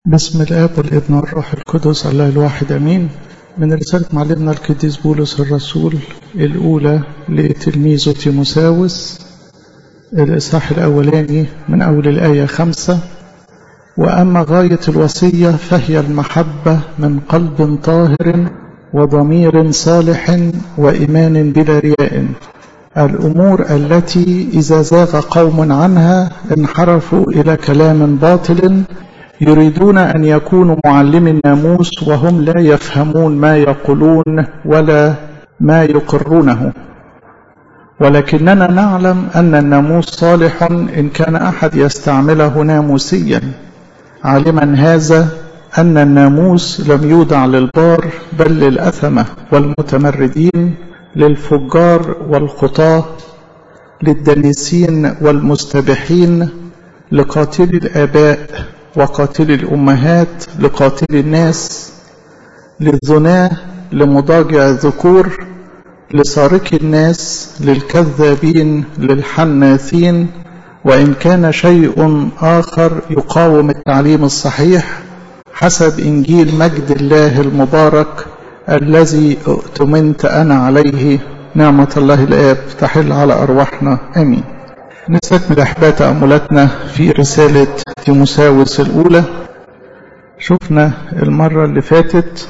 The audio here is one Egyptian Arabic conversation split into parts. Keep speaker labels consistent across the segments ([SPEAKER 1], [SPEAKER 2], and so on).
[SPEAKER 1] بسم الآب والابن والروح القدس الله الواحد أمين من رسالة معلمنا القديس بولس الرسول الأولى لتلميذه تيموساوس الإصحاح الأولاني من أول الآية خمسة وأما غاية الوصية فهي المحبة من قلب طاهر وضمير صالح وإيمان بلا رياء الأمور التي إذا زاغ قوم عنها انحرفوا إلى كلام باطل يريدون أن يكونوا معلمي الناموس وهم لا يفهمون ما يقولون ولا ما يقرونه ولكننا نعلم أن الناموس صالح إن كان أحد يستعمله ناموسيا عالما هذا أن الناموس لم يودع للبار بل للأثمة والمتمردين للفجار والخطاة للدنيسين والمستبحين لقاتل الآباء وقاتل الأمهات لقاتل الناس للزناه لمضاجع الذكور لسارق الناس للكذابين للحناثين وإن كان شيء آخر يقاوم التعليم الصحيح حسب إنجيل مجد الله المبارك الذي اؤتمنت أنا عليه نعمة الله الآب تحل على أرواحنا آمين نستكمل أحباء تأملاتنا في رسالة تيموساوس الأولى شفنا المرة اللي فاتت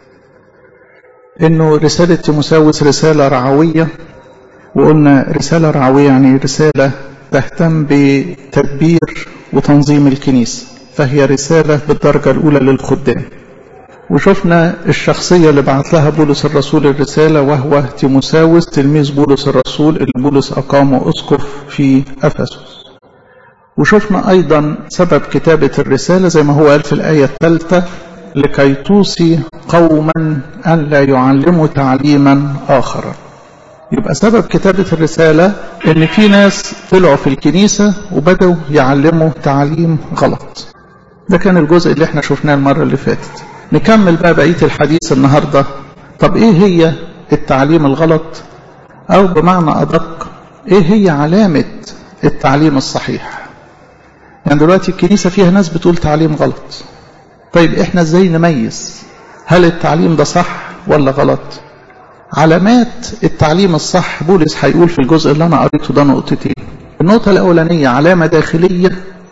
[SPEAKER 1] إنه رسالة تيموساوس رسالة رعوية وقلنا رسالة رعوية يعني رسالة تهتم بتدبير وتنظيم الكنيسة فهي رسالة بالدرجة الأولى للخدام وشفنا الشخصية اللي بعت لها بولس الرسول الرسالة وهو تيموساوس تلميذ بولس الرسول اللي بولس أقامه أسقف في أفسس وشفنا أيضا سبب كتابة الرسالة زي ما هو قال في الآية الثالثة لكي توصي قوما أن لا يعلموا تعليما آخرا يبقى سبب كتابة الرسالة إن في ناس طلعوا في الكنيسة وبدأوا يعلموا تعليم غلط ده كان الجزء اللي احنا شفناه المرة اللي فاتت نكمل بقى بقية الحديث النهاردة طب ايه هي التعليم الغلط او بمعنى ادق ايه هي علامة التعليم الصحيح يعني دلوقتي الكنيسة فيها ناس بتقول تعليم غلط طيب احنا ازاي نميز هل التعليم ده صح ولا غلط علامات التعليم الصح بولس هيقول في الجزء اللي انا قريته ده نقطتين النقطة الاولانية علامة داخلية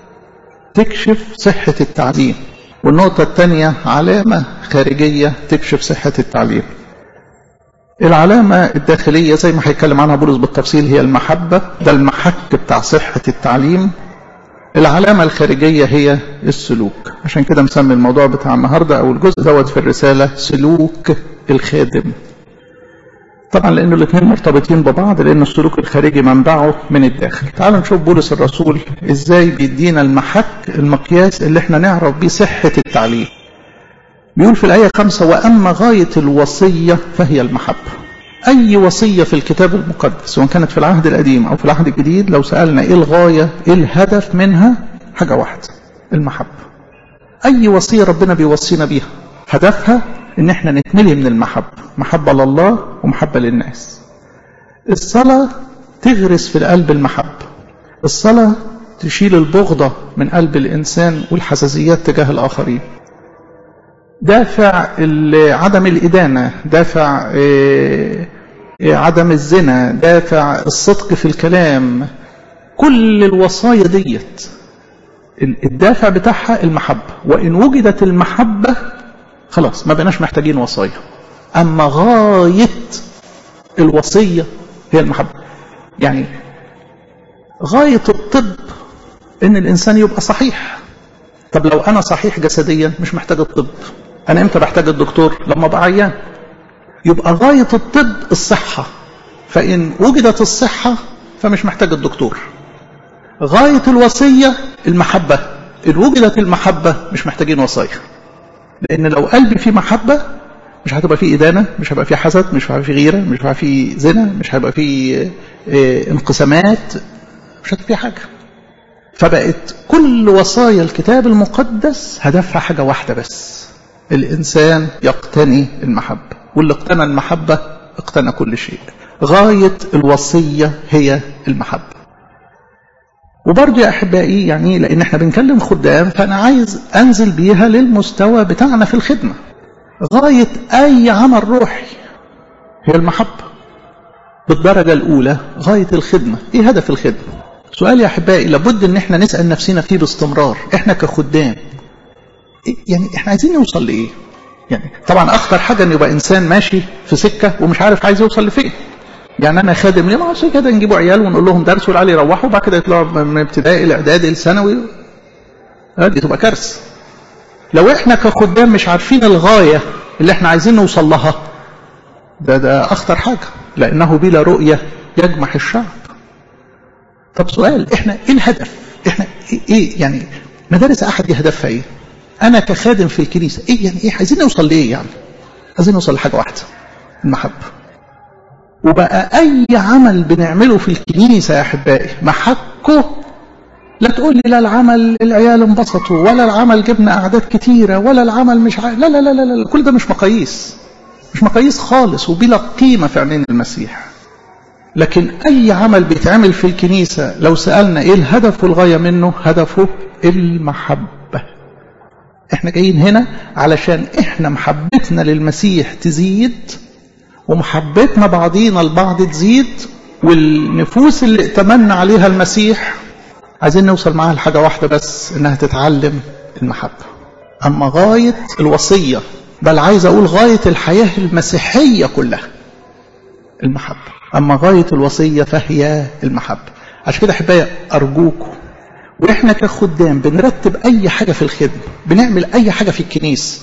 [SPEAKER 1] تكشف صحة التعليم والنقطة الثانية علامة خارجية تكشف صحة التعليم العلامة الداخلية زي ما هيتكلم عنها بولس بالتفصيل هي المحبة ده المحك بتاع صحة التعليم العلامة الخارجية هي السلوك عشان كده مسمي الموضوع بتاع النهاردة أو الجزء دوت في الرسالة سلوك الخادم طبعا لأنه الاثنين مرتبطين ببعض لأن السلوك الخارجي منبعه من الداخل تعالوا نشوف بولس الرسول إزاي بيدينا المحك المقياس اللي احنا نعرف بيه صحة التعليم بيقول في الآية خمسة وأما غاية الوصية فهي المحبة أي وصية في الكتاب المقدس سواء كانت في العهد القديم أو في العهد الجديد لو سألنا إيه الغاية إيه الهدف منها حاجة واحدة المحبة أي وصية ربنا بيوصينا بيها هدفها ان احنا نتملي من المحبة محبة لله ومحبة للناس الصلاة تغرس في القلب المحبة الصلاة تشيل البغضة من قلب الإنسان والحساسيات تجاه الآخرين دافع عدم الإدانة دافع عدم الزنا دافع الصدق في الكلام كل الوصايا ديت الدافع بتاعها المحبة وإن وجدت المحبة خلاص ما بقناش محتاجين وصايا أما غاية الوصية هي المحبة يعني غاية الطب إن الإنسان يبقى صحيح طب لو أنا صحيح جسديا مش محتاج الطب أنا إمتى بحتاج الدكتور لما أبقى عيان يبقى غاية الطب الصحة فإن وجدت الصحة فمش محتاج الدكتور غاية الوصية المحبة إن وجدت المحبة مش محتاجين وصايا لأن لو قلبي فيه محبة مش هتبقى فيه إدانة مش هيبقى فيه حسد مش هيبقى فيه غيرة مش هيبقى فيه زنا مش هيبقى فيه انقسامات مش هتبقى فيه حاجة فبقت كل وصايا الكتاب المقدس هدفها حاجة واحدة بس الإنسان يقتني المحبة واللي اقتنى المحبة اقتنى كل شيء غاية الوصية هي المحبة وبرضه يا احبائي يعني لان احنا بنكلم خدام فانا عايز انزل بيها للمستوى بتاعنا في الخدمه غايه اي عمل روحي هي المحبه بالدرجه الاولى غايه الخدمه ايه هدف الخدمه سؤال يا احبائي لابد ان احنا نسال نفسنا فيه باستمرار احنا كخدام يعني احنا عايزين نوصل لايه يعني طبعا اخطر حاجه ان يبقى انسان ماشي في سكه ومش عارف عايز يوصل لفين يعني انا خادم ليه ما كده نجيبوا عيال ونقول لهم درس والعيال يروحوا وبعد كده يطلعوا من ابتدائي لاعدادي الثانوي دي تبقى كارثه لو احنا كخدام مش عارفين الغايه اللي احنا عايزين نوصل لها ده ده اخطر حاجه لانه بلا رؤيه يجمح الشعب طب سؤال احنا ايه الهدف احنا ايه يعني مدارس احد دي هدفها ايه انا كخادم في الكنيسه ايه يعني ايه عايزين نوصل لايه يعني عايزين نوصل لحاجه واحده المحبه وبقى اي عمل بنعمله في الكنيسه يا احبائي محكه لا تقول لي لا العمل العيال انبسطوا ولا العمل جبنا اعداد كتيره ولا العمل مش ع... لا, لا لا لا لا كل ده مش مقاييس مش مقاييس خالص وبلا قيمه في عينين المسيح لكن اي عمل بيتعمل في الكنيسه لو سالنا ايه الهدف والغايه منه هدفه المحبه احنا جايين هنا علشان احنا محبتنا للمسيح تزيد ومحبتنا بعضينا البعض تزيد والنفوس اللي ائتمنا عليها المسيح عايزين نوصل معاها لحاجة واحدة بس انها تتعلم المحبة اما غاية الوصية بل عايز اقول غاية الحياة المسيحية كلها المحبة اما غاية الوصية فهي المحبة عشان كده احبائي ارجوكم واحنا كخدام بنرتب اي حاجة في الخدمة بنعمل اي حاجة في الكنيسة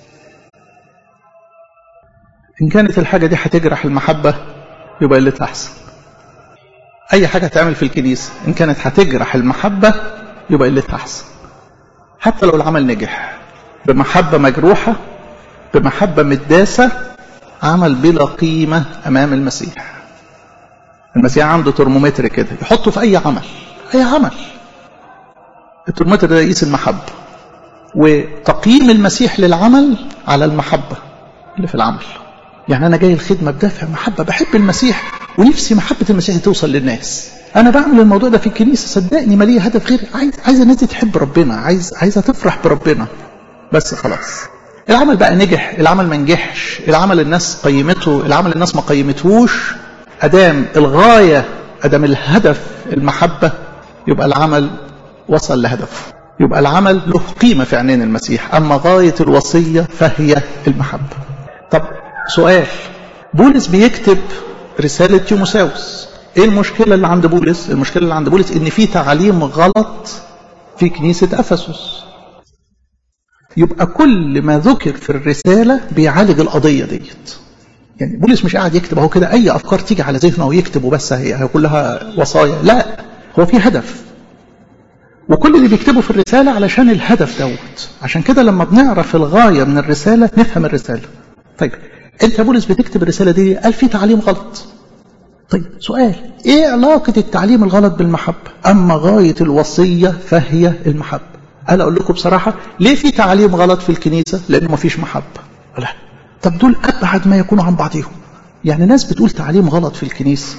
[SPEAKER 1] إن كانت الحاجة دي هتجرح المحبة يبقى اللي أحسن أي حاجة تعمل في الكنيسة إن كانت هتجرح المحبة يبقى اللي أحسن حتى لو العمل نجح بمحبة مجروحة بمحبة مداسة عمل بلا قيمة أمام المسيح المسيح عنده ترمومتر كده يحطه في أي عمل أي عمل الترمومتر ده يقيس المحبة وتقييم المسيح للعمل على المحبة اللي في العمل يعني أنا جاي الخدمة بدافع محبة بحب المسيح ونفسي محبة المسيح توصل للناس أنا بعمل الموضوع ده في الكنيسة صدقني مالية هدف غير عايز عايز الناس دي تحب ربنا عايز عايزة تفرح بربنا بس خلاص العمل بقى نجح العمل ما نجحش العمل الناس قيمته العمل الناس ما قيمتهوش أدام الغاية أدام الهدف المحبة يبقى العمل وصل لهدفه يبقى العمل له قيمة في عينين المسيح أما غاية الوصية فهي المحبة طب سؤال بولس بيكتب رسالة تيموساوس ايه المشكلة اللي عند بولس المشكلة اللي عند بولس ان في تعليم غلط في كنيسة افسس يبقى كل ما ذكر في الرسالة بيعالج القضية ديت يعني بولس مش قاعد يكتب اهو كده اي افكار تيجي على ذهنه ويكتب وبس هي, هي كلها وصايا لا هو في هدف وكل اللي بيكتبه في الرسالة علشان الهدف دوت عشان كده لما بنعرف الغاية من الرسالة نفهم الرسالة طيب انت يا بولس بتكتب الرسالة دي قال في تعليم غلط طيب سؤال ايه علاقة التعليم الغلط بالمحبة اما غاية الوصية فهي المحبة قال اقول لكم بصراحة ليه في تعليم غلط في الكنيسة لانه ما فيش محبة لا طب دول ابعد ما يكونوا عن بعضهم يعني ناس بتقول تعليم غلط في الكنيسة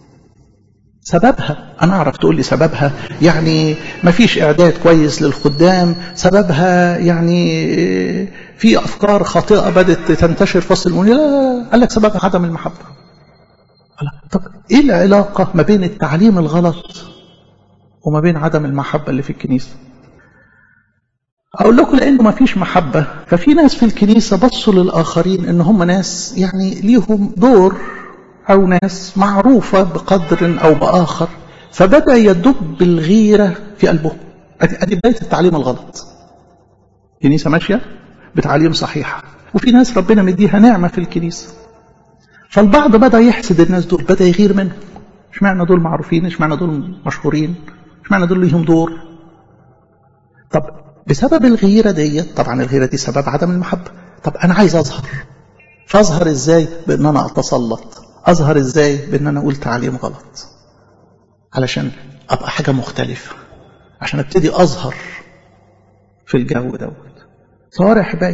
[SPEAKER 1] سببها انا اعرف تقول لي سببها يعني ما فيش اعداد كويس للخدام سببها يعني في افكار خاطئه بدات تنتشر في وسط المؤمنين لا, لا, لا قال لك سببها عدم المحبه طب ايه العلاقه ما بين التعليم الغلط وما بين عدم المحبه اللي في الكنيسه اقول لكم لانه ما فيش محبه ففي ناس في الكنيسه بصوا للاخرين ان هم ناس يعني ليهم دور أو ناس معروفة بقدر أو بآخر فبدأ يدب الغيرة في قلبه أدي بداية التعليم الغلط كنيسة ماشية بتعليم صحيحة وفي ناس ربنا مديها نعمة في الكنيسة فالبعض بدأ يحسد الناس دول بدأ يغير منهم اشمعنى دول معروفين اشمعنى دول مشهورين اشمعنى دول ليهم دور طب بسبب الغيرة دي طبعا الغيرة دي سبب عدم المحبة طب أنا عايز أظهر فأظهر إزاي بأن أنا أتسلط أظهر إزاي بأن أنا أقول تعليم غلط علشان أبقى حاجة مختلفة عشان أبتدي أظهر في الجو دوت صور يا أحبائي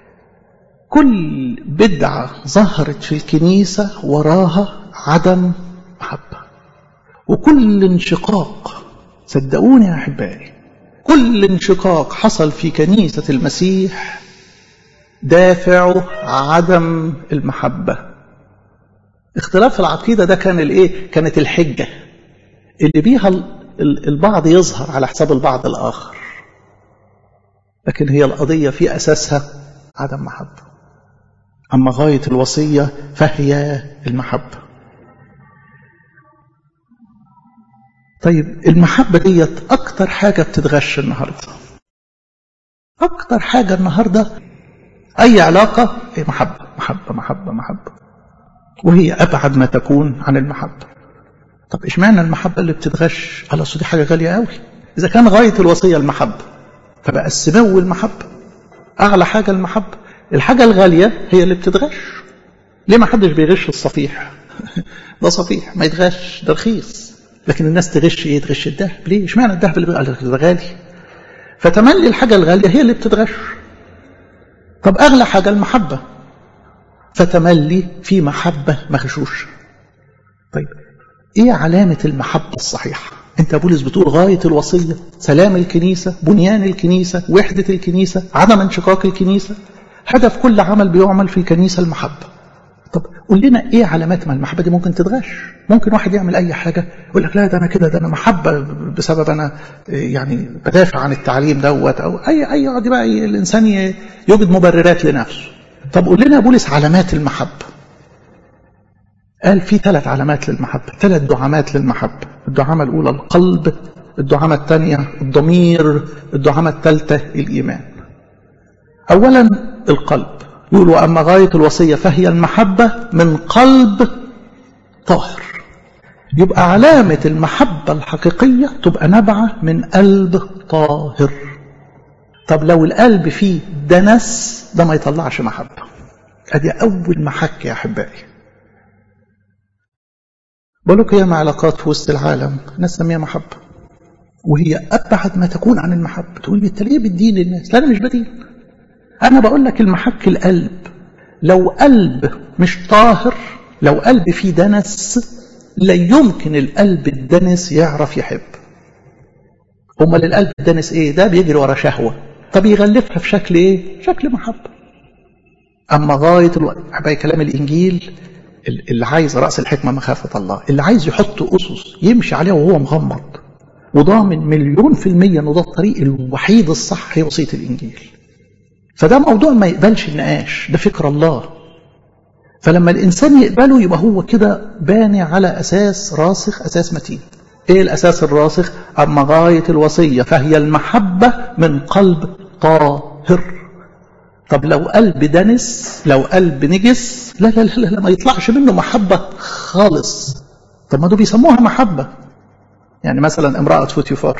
[SPEAKER 1] كل بدعة ظهرت في الكنيسة وراها عدم محبة وكل انشقاق صدقوني يا أحبائي كل انشقاق حصل في كنيسة المسيح دافعه عدم المحبة اختلاف العقيدة ده كان الايه كانت الحجة اللي بيها البعض يظهر على حساب البعض الآخر لكن هي القضية في أساسها عدم محبة أما غاية الوصية فهي المحبة طيب المحبة ديت أكتر حاجة بتتغش النهاردة أكتر حاجة النهاردة أي علاقة هي محبة محبة محبة محبة وهي أبعد ما تكون عن المحبة طب إشمعنى المحبة اللي بتتغش على دي حاجة غالية قوي إذا كان غاية الوصية المحبة فبقى السمو المحبة أعلى حاجة المحبة الحاجة الغالية هي اللي بتتغش ليه ما حدش بيغش الصفيح ده صفيح ما يتغش ده رخيص لكن الناس تغش ايه تغش الذهب ليه اشمعنى الذهب اللي بقى ده غالي فتملي الحاجة الغالية هي اللي بتتغش طب أغلى حاجة المحبة فتملي في محبة مغشوش طيب ايه علامة المحبة الصحيحة انت بولس بتقول غاية الوصية سلام الكنيسة بنيان الكنيسة وحدة الكنيسة عدم انشقاق الكنيسة هدف كل عمل بيعمل في الكنيسة المحبة طب قول لنا ايه علامات ما المحبة دي ممكن تتغش ممكن واحد يعمل اي حاجة يقول لك لا ده انا كده ده انا محبة بسبب انا يعني بدافع عن التعليم دوت او اي اي يقعد بقى الانسان يوجد مبررات لنفسه طب قول لنا يا بولس علامات المحبة قال في ثلاث علامات للمحبة ثلاث دعامات للمحبة الدعامة الأولى القلب الدعامة الثانية الضمير الدعامة الثالثة الإيمان أولا القلب يقول وأما غاية الوصية فهي المحبة من قلب طاهر يبقى علامة المحبة الحقيقية تبقى نبعة من قلب طاهر طب لو القلب فيه دنس ده ما يطلعش محبة ادي أول محك يا أحبائي بقولك هي علاقات في وسط العالم ناس سميها محبة وهي أبعد ما تكون عن المحبة تقول لي أنت ليه بتدين الناس لا أنا مش بدين أنا بقول لك المحك القلب لو قلب مش طاهر لو قلب فيه دنس لا يمكن القلب الدنس يعرف يحب امال القلب الدنس ايه ده بيجري ورا شهوه طب يغلفها في شكل ايه شكل محبه اما غايه الوقت حبايب كلام الانجيل اللي عايز راس الحكمه مخافه الله اللي عايز يحط اسس يمشي عليها وهو مغمض وضامن مليون في المية انه ده الطريق الوحيد الصح هي وصية الإنجيل فده موضوع ما يقبلش النقاش ده فكر الله فلما الإنسان يقبله يبقى هو كده باني على أساس راسخ أساس متين إيه الأساس الراسخ أما غاية الوصية فهي المحبة من قلب طاهر طب لو قلب دنس لو قلب نجس لا لا لا, لا ما يطلعش منه محبة خالص طب ما دول بيسموها محبة يعني مثلا امرأة فوتيفار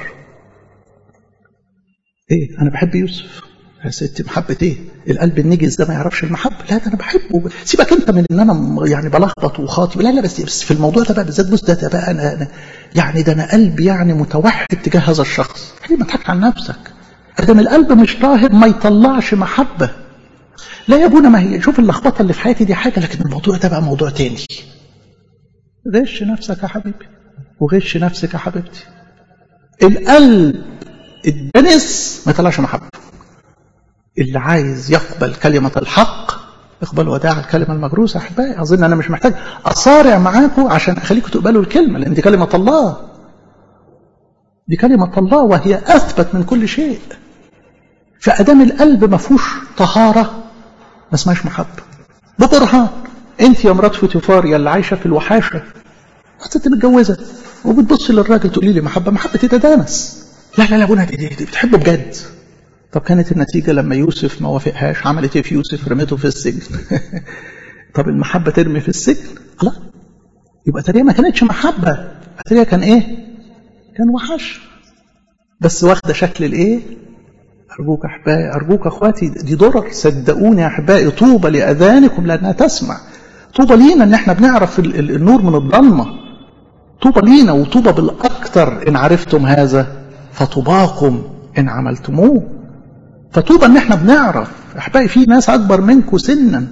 [SPEAKER 1] ايه انا بحب يوسف يا ستي محبة ايه القلب النجس ده ما يعرفش المحبة لا ده انا بحبه سيبك انت من ان انا يعني بلخبط وخاطب لا لا بس, بس في الموضوع ده بقى بالذات بص ده, ده بقى أنا, انا يعني ده انا قلبي يعني متوحد تجاه هذا الشخص هي ما تضحك عن نفسك ادم القلب مش طاهر ما يطلعش محبة لا يا ابونا ما هي شوف اللخبطة اللي في حياتي دي حاجة لكن الموضوع ده بقى موضوع تاني غش نفسك يا حبيبي وغش نفسك يا حبيبتي القلب الدنس ما يطلعش محبة اللي عايز يقبل كلمة الحق اقبل وداع الكلمة المجروسة أحبائي أظن أنا مش محتاج أصارع معاكم عشان أخليكم تقبلوا الكلمة لأن دي كلمة الله دي كلمة الله وهي أثبت من كل شيء فأدام القلب ما فيهوش طهارة ما اسمهاش محبة ببرهان أنت يا مرات فوتيفار يا اللي عايشة في الوحاشة ست متجوزة وبتبص للراجل تقولي لي محبة محبة تتدانس لا لا لا ابونا دي, دي, دي بتحبه بجد طب كانت النتيجة لما يوسف ما وافقهاش عملت ايه في يوسف رميته في السجن طب المحبة ترمي في السجن لا يبقى تريا ما كانتش محبة تريا كان ايه كان وحش بس واخدة شكل الايه أرجوك أحبائي أرجوك أخواتي دي ضرر صدقوني يا أحبائي طوبى لأذانكم لأنها تسمع طوبى لينا إن إحنا بنعرف النور من الظلمة طوبى لينا وطوبى بالأكثر إن عرفتم هذا فطوباكم إن عملتموه فطوبى إن إحنا بنعرف أحبائي في ناس أكبر منكم سنا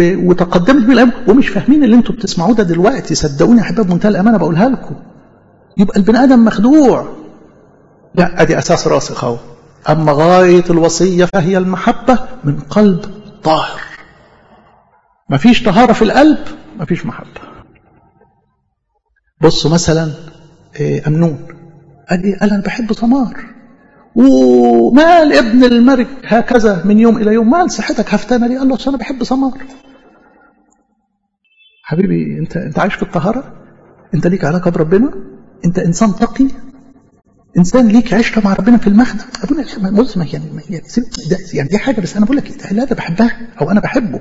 [SPEAKER 1] وتقدمت بالأيام ومش فاهمين اللي أنتم بتسمعوه ده دلوقتي صدقوني يا أحبائي بمنتهى الأمانة بقولها لكم يبقى البني ادم مخدوع لا ادي اساس راسخ اهو اما غايه الوصيه فهي المحبه من قلب طاهر مفيش طهاره في القلب مفيش محبه بصوا مثلا امنون قال ايه قال انا بحب ثمار ومال ابن الملك هكذا من يوم الى يوم مال صحتك هفتانه ليه قال له انا بحب ثمار حبيبي انت انت عايش في الطهاره انت ليك علاقه بربنا انت انسان تقي انسان ليك عشره مع ربنا في المخدع ابونا مسلم يعني يعني, يعني دي حاجه بس انا بقول لك لا ده بحبها او انا بحبه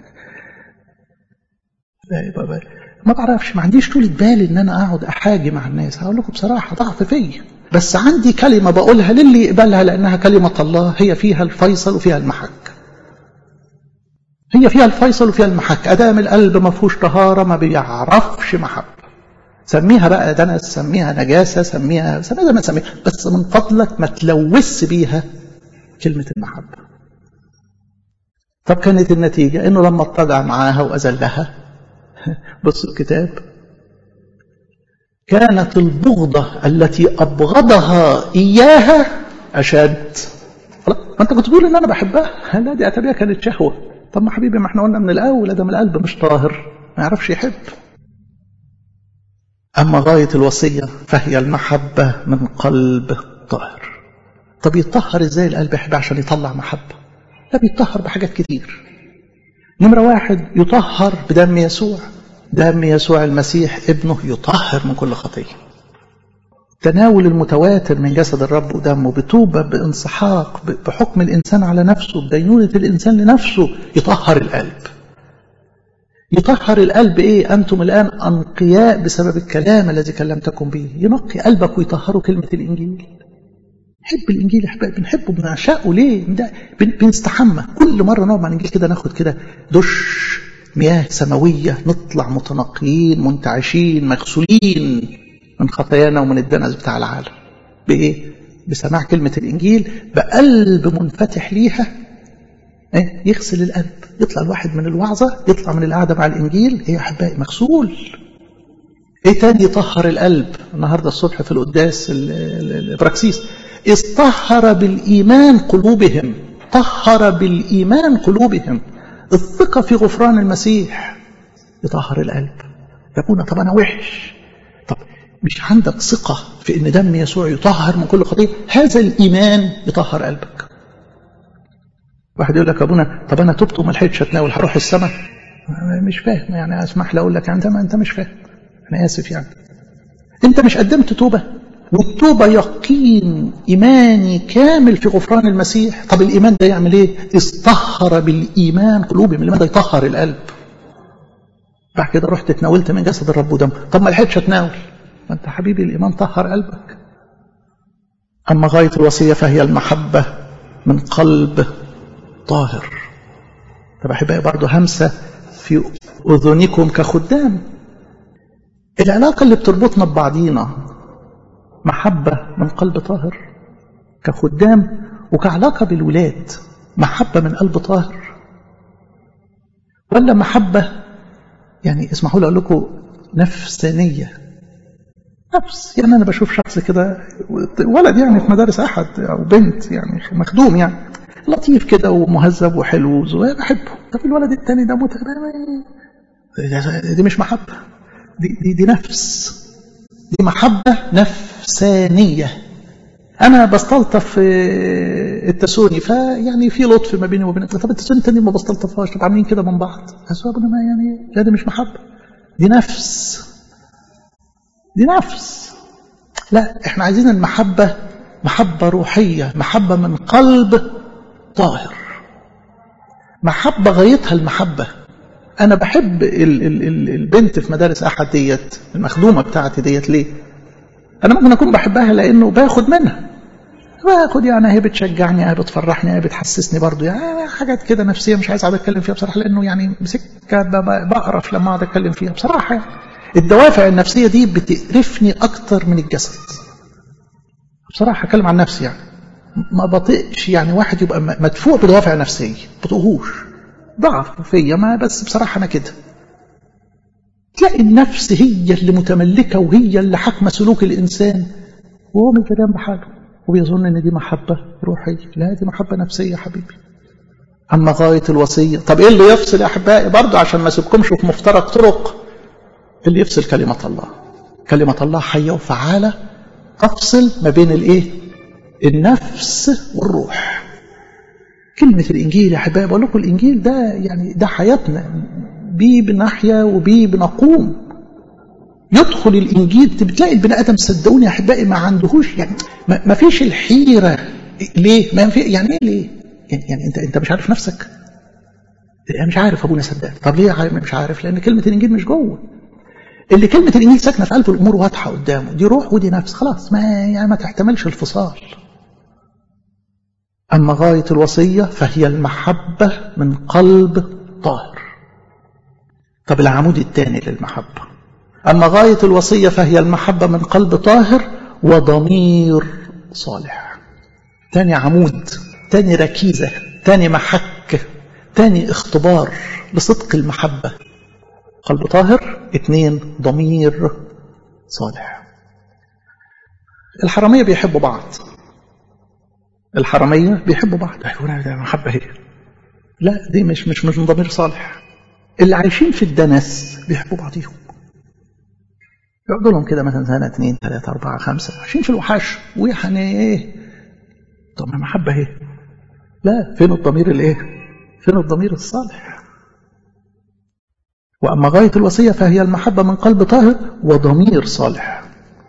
[SPEAKER 1] ما بعرفش ما عنديش طولة بال ان انا اقعد احاجي مع الناس هقول لكم بصراحه ضعف فيا بس عندي كلمه بقولها للي يقبلها لانها كلمه الله هي فيها الفيصل وفيها المحك هي فيها الفيصل وفيها المحك ادام القلب ما فيهوش طهاره ما بيعرفش محبه سميها بقى دنس سميها نجاسه سميها سميها زي ما تسميها بس من فضلك ما تلوث بيها كلمه المحبه طب كانت النتيجه انه لما اتضع معاها واذلها بص الكتاب كانت البغضة التي أبغضها إياها أشد ما أنت كنت تقول إن أنا بحبها لا دي أتبيها كانت شهوة طب ما حبيبي ما احنا قلنا من الأول ده من القلب مش طاهر ما يعرفش يحب أما غاية الوصية فهي المحبة من قلب طاهر طب يتطهر إزاي القلب يحب عشان يطلع محبة لا بيتطهر بحاجات كتير نمرة واحد يطهر بدم يسوع دم يسوع المسيح ابنه يطهر من كل خطية تناول المتواتر من جسد الرب ودمه بتوبة بانسحاق بحكم الإنسان على نفسه بدينونة الإنسان لنفسه يطهر القلب يطهر القلب إيه أنتم الآن أنقياء بسبب الكلام الذي كلمتكم به ينقي قلبك ويطهره كلمة الإنجيل نحب الانجيل احبائي بنحبه بنعشقه ليه بنستحمى كل مره نقعد مع الانجيل كده ناخد كده دش مياه سماويه نطلع متنقيين منتعشين مغسولين من خطايانا ومن الدنس بتاع العالم بايه بسماع كلمه الانجيل بقلب منفتح ليها ايه يغسل القلب يطلع الواحد من الوعظه يطلع من القعده مع الانجيل ايه يا احبائي مغسول ايه تاني يطهر القلب النهارده الصبح في القداس البراكسيس اطهر بالإيمان قلوبهم طهر بالإيمان قلوبهم الثقة في غفران المسيح يطهر القلب يا ابونا طب أنا وحش طب مش عندك ثقة في إن دم يسوع يطهر من كل خطية هذا الإيمان يطهر قلبك واحد يقول لك يا ابونا طب أنا تبت وما لحقتش أتناول هروح السماء مش فاهم يعني أسمح لي أقول لك أنت ما أنت مش فاهم أنا آسف يعني أنت مش قدمت توبة والتوبة يقين إيماني كامل في غفران المسيح طب الإيمان ده يعمل إيه اصطهر بالإيمان قلوبهم الإيمان ده يطهر القلب بعد كده رحت اتناولت من جسد الرب ودم طب ما لحقتش اتناول ما انت حبيبي الإيمان طهر قلبك أما غاية الوصية فهي المحبة من قلب طاهر طب أحبائي برضه همسة في أذنكم كخدام العلاقة اللي بتربطنا ببعضينا محبة من قلب طاهر كخدام وكعلاقة بالولاد محبة من قلب طاهر ولا محبة يعني اسمحوا لي أقول لكم نفسانية نفس يعني أنا بشوف شخص كده ولد يعني في مدارس أحد أو بنت يعني مخدوم يعني لطيف كده ومهذب وحلو وزوير بحبه طب الولد التاني ده متغني دي مش محبة دي, دي, دي نفس دي محبة نفسانية أنا بستلطف التسوني فيعني في لطف ما بيني وبينك طب التسوني التاني ما بستلطفهاش طب عاملين كده من بعض أسبابنا ما يعني لا دي مش محبة دي نفس دي نفس لا احنا عايزين المحبة محبة روحية محبة من قلب طاهر محبة غايتها المحبة أنا بحب ال ال ال البنت في مدارس أحد ديت المخدومة بتاعتي ديت ليه أنا ممكن أكون بحبها لأنه باخد منها باخد يعني هي بتشجعني هي بتفرحني هي بتحسسني برضو يعني حاجات كده نفسية مش عايز أقعد أتكلم فيها بصراحة لأنه يعني سكة بقرف لما أقعد أتكلم فيها بصراحة يعني الدوافع النفسية دي بتقرفني أكتر من الجسد بصراحة أتكلم عن نفسي يعني ما بطيقش يعني واحد يبقى مدفوع بدوافع نفسية بطيقهوش ضعف فيا ما بس بصراحة أنا كده تلاقي النفس هي اللي متملكة وهي اللي حاكمة سلوك الإنسان وهو مش دريان بحاله وبيظن إن دي محبة روحية لا دي محبة نفسية يا حبيبي أما غاية الوصية طب إيه اللي يفصل يا أحبائي برضه عشان ما أسيبكمش في مفترق طرق اللي يفصل كلمة الله كلمة الله حية وفعالة تفصل ما بين الإيه النفس والروح كلمة الإنجيل يا أحبائي بقول لكم الإنجيل ده يعني ده حياتنا بيه بنحيا وبيه بنقوم يدخل الإنجيل بتلاقي البني آدم صدقوني يا أحبائي ما عندهوش يعني ما, ما فيش الحيرة ليه؟ ما في يعني إيه ليه؟ يعني, يعني أنت أنت مش عارف نفسك؟ أنا مش عارف أبونا صدقني طب ليه مش عارف؟ لأن كلمة الإنجيل مش جوه اللي كلمة الإنجيل ساكنة في قلبه الأمور واضحة قدامه دي روح ودي نفس خلاص ما يعني ما تحتملش الفصال أما غاية الوصية فهي المحبة من قلب طاهر طب العمود الثاني للمحبة أما غاية الوصية فهي المحبة من قلب طاهر وضمير صالح تاني عمود تاني ركيزة تاني محك تاني اختبار لصدق المحبة قلب طاهر اتنين ضمير صالح الحرامية بيحبوا بعض الحرامية بيحبوا بعض أيوة ده محبة هي لا دي مش مش مش من ضمير صالح اللي عايشين في الدنس بيحبوا بعضيهم يقعدوا لهم كده مثلا سنة اثنين ثلاثة أربعة خمسة عايشين في الوحش ويعني إيه طب ما محبة اهي لا فين الضمير الايه فين الضمير الصالح وأما غاية الوصية فهي المحبة من قلب طاهر وضمير صالح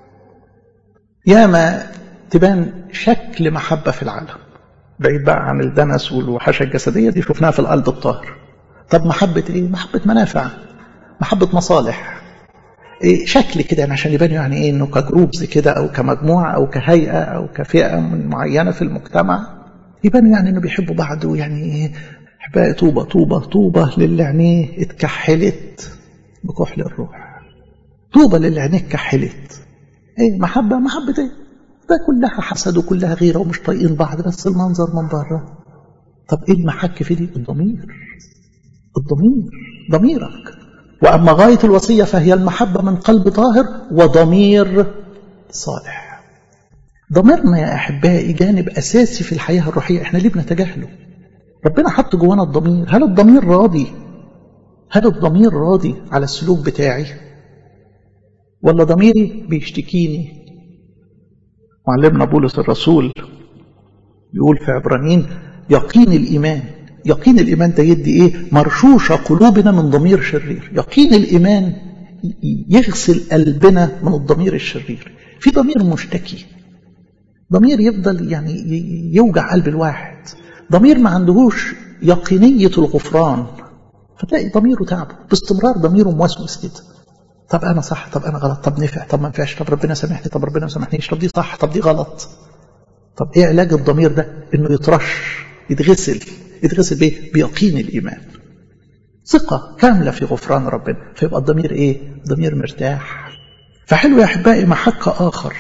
[SPEAKER 1] ياما تبان شكل محبة في العالم بعيد بقى عن الدنس والوحشة الجسدية دي شفناها في القلب الطاهر طب محبة ايه محبة منافع محبة مصالح إيه شكل كده يعني عشان يبان يعني ايه انه كجروبز كده او كمجموعة او كهيئة او كفئة معينة في المجتمع يبان يعني انه بيحبوا بعض ويعني ايه احبائي طوبة طوبة طوبة للي عينيه اتكحلت بكحل الروح طوبة للي عينيه اتكحلت ايه محبة محبة ايه ده كلها حسد وكلها غيرة ومش طايقين بعض بس المنظر من بره طب ايه المحك في دي الضمير الضمير ضميرك وأما غاية الوصية فهي المحبة من قلب طاهر وضمير صالح ضميرنا يا أحبائي جانب أساسي في الحياة الروحية إحنا ليه بنتجاهله ربنا حط جوانا الضمير هل الضمير راضي هل الضمير راضي على السلوك بتاعي ولا ضميري بيشتكيني معلمنا بولس الرسول يقول في عبرانيين يقين الإيمان يقين الإيمان ده يدي إيه مرشوشة قلوبنا من ضمير شرير يقين الإيمان يغسل قلبنا من الضمير الشرير في ضمير مشتكي ضمير يفضل يعني يوجع قلب الواحد ضمير ما عندهوش يقينية الغفران فتلاقي ضميره تعبه باستمرار ضميره موسوس كده طب أنا صح طب أنا غلط طب نفع طب ما نفعش طب ربنا سامحني طب ربنا ما سامحنيش طب دي صح طب دي غلط طب إيه علاج الضمير ده إنه يترش يتغسل يتغسل بيه بيقين الإيمان ثقة كاملة في غفران ربنا فيبقى الضمير إيه ضمير مرتاح فحلو يا أحبائي محك آخر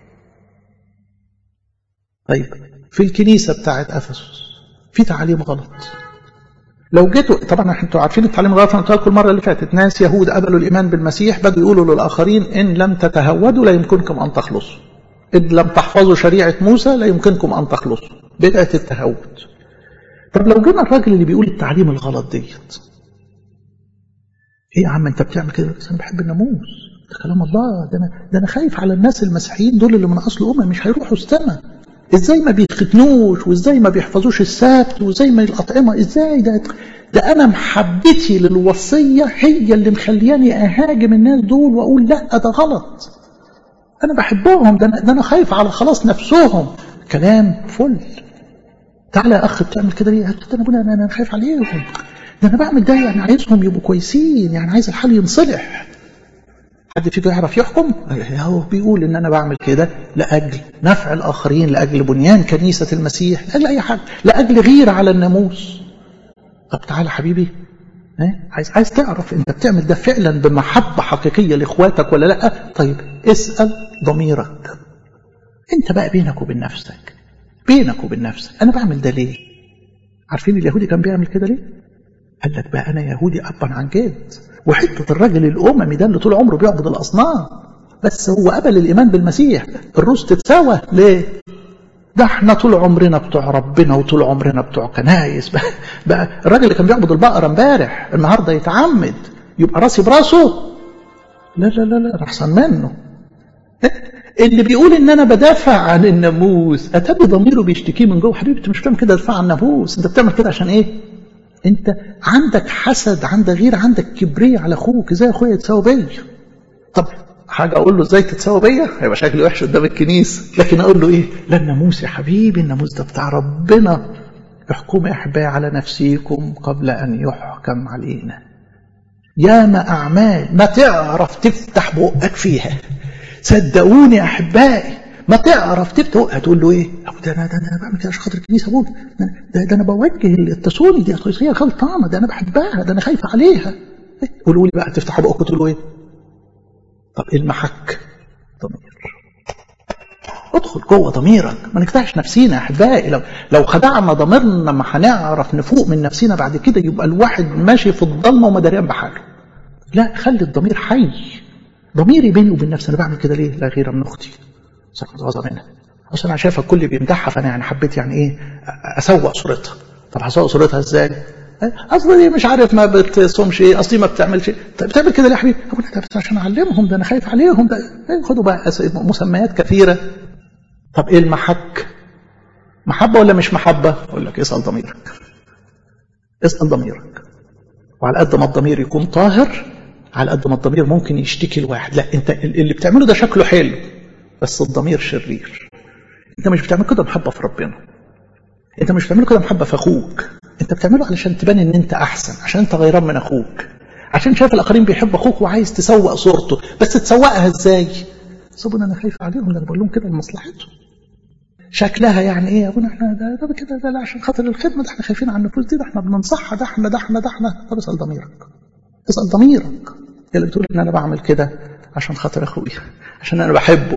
[SPEAKER 1] طيب في الكنيسة بتاعت أفسس في تعاليم غلط لو جيتوا طبعا انتوا عارفين التعليم الغلط انا قلت المره اللي فاتت ناس يهود قبلوا الايمان بالمسيح بدوا يقولوا للاخرين ان لم تتهودوا لا يمكنكم ان تخلصوا ان لم تحفظوا شريعه موسى لا يمكنكم ان تخلصوا بدعه التهود طب لو جينا الراجل اللي بيقول التعليم الغلط ديت ايه يا عم انت بتعمل كده بس انا بحب الناموس ده كلام الله ده انا ده انا خايف على الناس المسيحيين دول اللي من اصل امم مش هيروحوا السماء ازاي ما بيختنوش وازاي ما بيحفظوش السبت وازاي ما الاطعمه ازاي ده ده انا محبتي للوصيه هي اللي مخلياني اهاجم الناس دول واقول لا ده غلط انا بحبهم ده انا, ده أنا خايف على خلاص نفسهم كلام فل تعالى يا اخ بتعمل كده ليه؟ قلت انا ابونا انا خايف عليهم ده انا بعمل ده يعني عايزهم يبقوا كويسين يعني عايز الحال ينصلح حد فيكم يعرف يحكم هو بيقول ان انا بعمل كده لاجل نفع الاخرين لاجل بنيان كنيسه المسيح لاجل اي حاجه لاجل غيره على الناموس طب تعالى حبيبي ها عايز عايز تعرف انت بتعمل ده فعلا بمحبه حقيقيه لاخواتك ولا لا طيب اسال ضميرك انت بقى بينك وبين نفسك بينك وبين نفسك انا بعمل ده ليه عارفين اليهودي كان بيعمل كده ليه قال لك بقى انا يهودي ابا عن جد وحته الراجل الاممي ده اللي طول عمره بيعبد الاصنام بس هو قبل الايمان بالمسيح الروس تتساوى ليه ده احنا طول عمرنا بتوع ربنا وطول عمرنا بتوع كنايس بقى, بقى الراجل اللي كان بيعبد البقره امبارح النهارده يتعمد يبقى راسي براسه لا لا لا لا احسن منه اللي بيقول ان انا بدافع عن الناموس اتابي ضميره بيشتكيه من جوه حبيبي انت مش بتعمل كده دفاع عن الناموس انت بتعمل كده عشان ايه انت عندك حسد عندك غير عندك كبرية على اخوك ازاي اخويا يتساوى بيا طب حاجه اقول له ازاي تتساوى بيا هيبقى شكلي وحش قدام الكنيسه لكن اقول له ايه لا الناموس يا حبيبي الناموس ده بتاع ربنا احكموا يا احبائي على نفسيكم قبل ان يحكم علينا ياما اعمال ما تعرف تفتح بقك فيها صدقوني يا احبائي ما تعرف تفتح هتقول له ايه ده انا ده انا بعمل كده عشان خاطر الكنيسه ابوك ده, ده انا بوجه التصوني دي هي غلطانه ده انا بحبها ده انا خايف عليها قولوا لي بقى تفتحوا بقكم تقولوا ايه طب ايه المحك ضمير ادخل جوه ضميرك ما نكتعش نفسينا يا احبائي لو لو خدعنا ضميرنا ما هنعرف نفوق من نفسنا بعد كده يبقى الواحد ماشي في الضلمه وما دريان بحاله لا خلي الضمير حي ضميري بيني وبين نفسي انا بعمل كده ليه لا غير من اختي سقط غضب منها اصل انا شايفه الكل بيمدحها فانا يعني حبيت يعني ايه اسوق صورتها طب هسوق صورتها ازاي اصل دي مش عارف ما بتصومش ايه اصلي ما بتعملش ايه طب بتعمل كده ليه يا حبيبي اقول لك بس عشان اعلمهم ده انا خايف عليهم ده خدوا بقى مسميات كثيره طب ايه المحك محبه ولا مش محبه اقول لك اسال ضميرك اسال ضميرك وعلى قد ما الضمير يكون طاهر على قد ما الضمير ممكن يشتكي الواحد لا انت اللي بتعمله ده شكله حلو بس الضمير شرير انت مش بتعمل كده محبه في ربنا انت مش بتعمله كده محبه في اخوك انت بتعمله علشان تبان ان انت احسن عشان انت غيران من اخوك عشان شايف الاخرين بيحبوا اخوك وعايز تسوق صورته بس تسوقها ازاي صابون انا خايف عليهم ده انا بقول لهم كده لمصلحتهم شكلها يعني ايه يا ابونا احنا ده, ده كده ده لا عشان خاطر الخدمه ده احنا خايفين على النفوس دي ده احنا بننصحها ده احنا ده احنا ده احنا طب اسال ضميرك اسال ضميرك اللي بتقول ان انا بعمل كده عشان خاطر اخويا عشان انا بحبه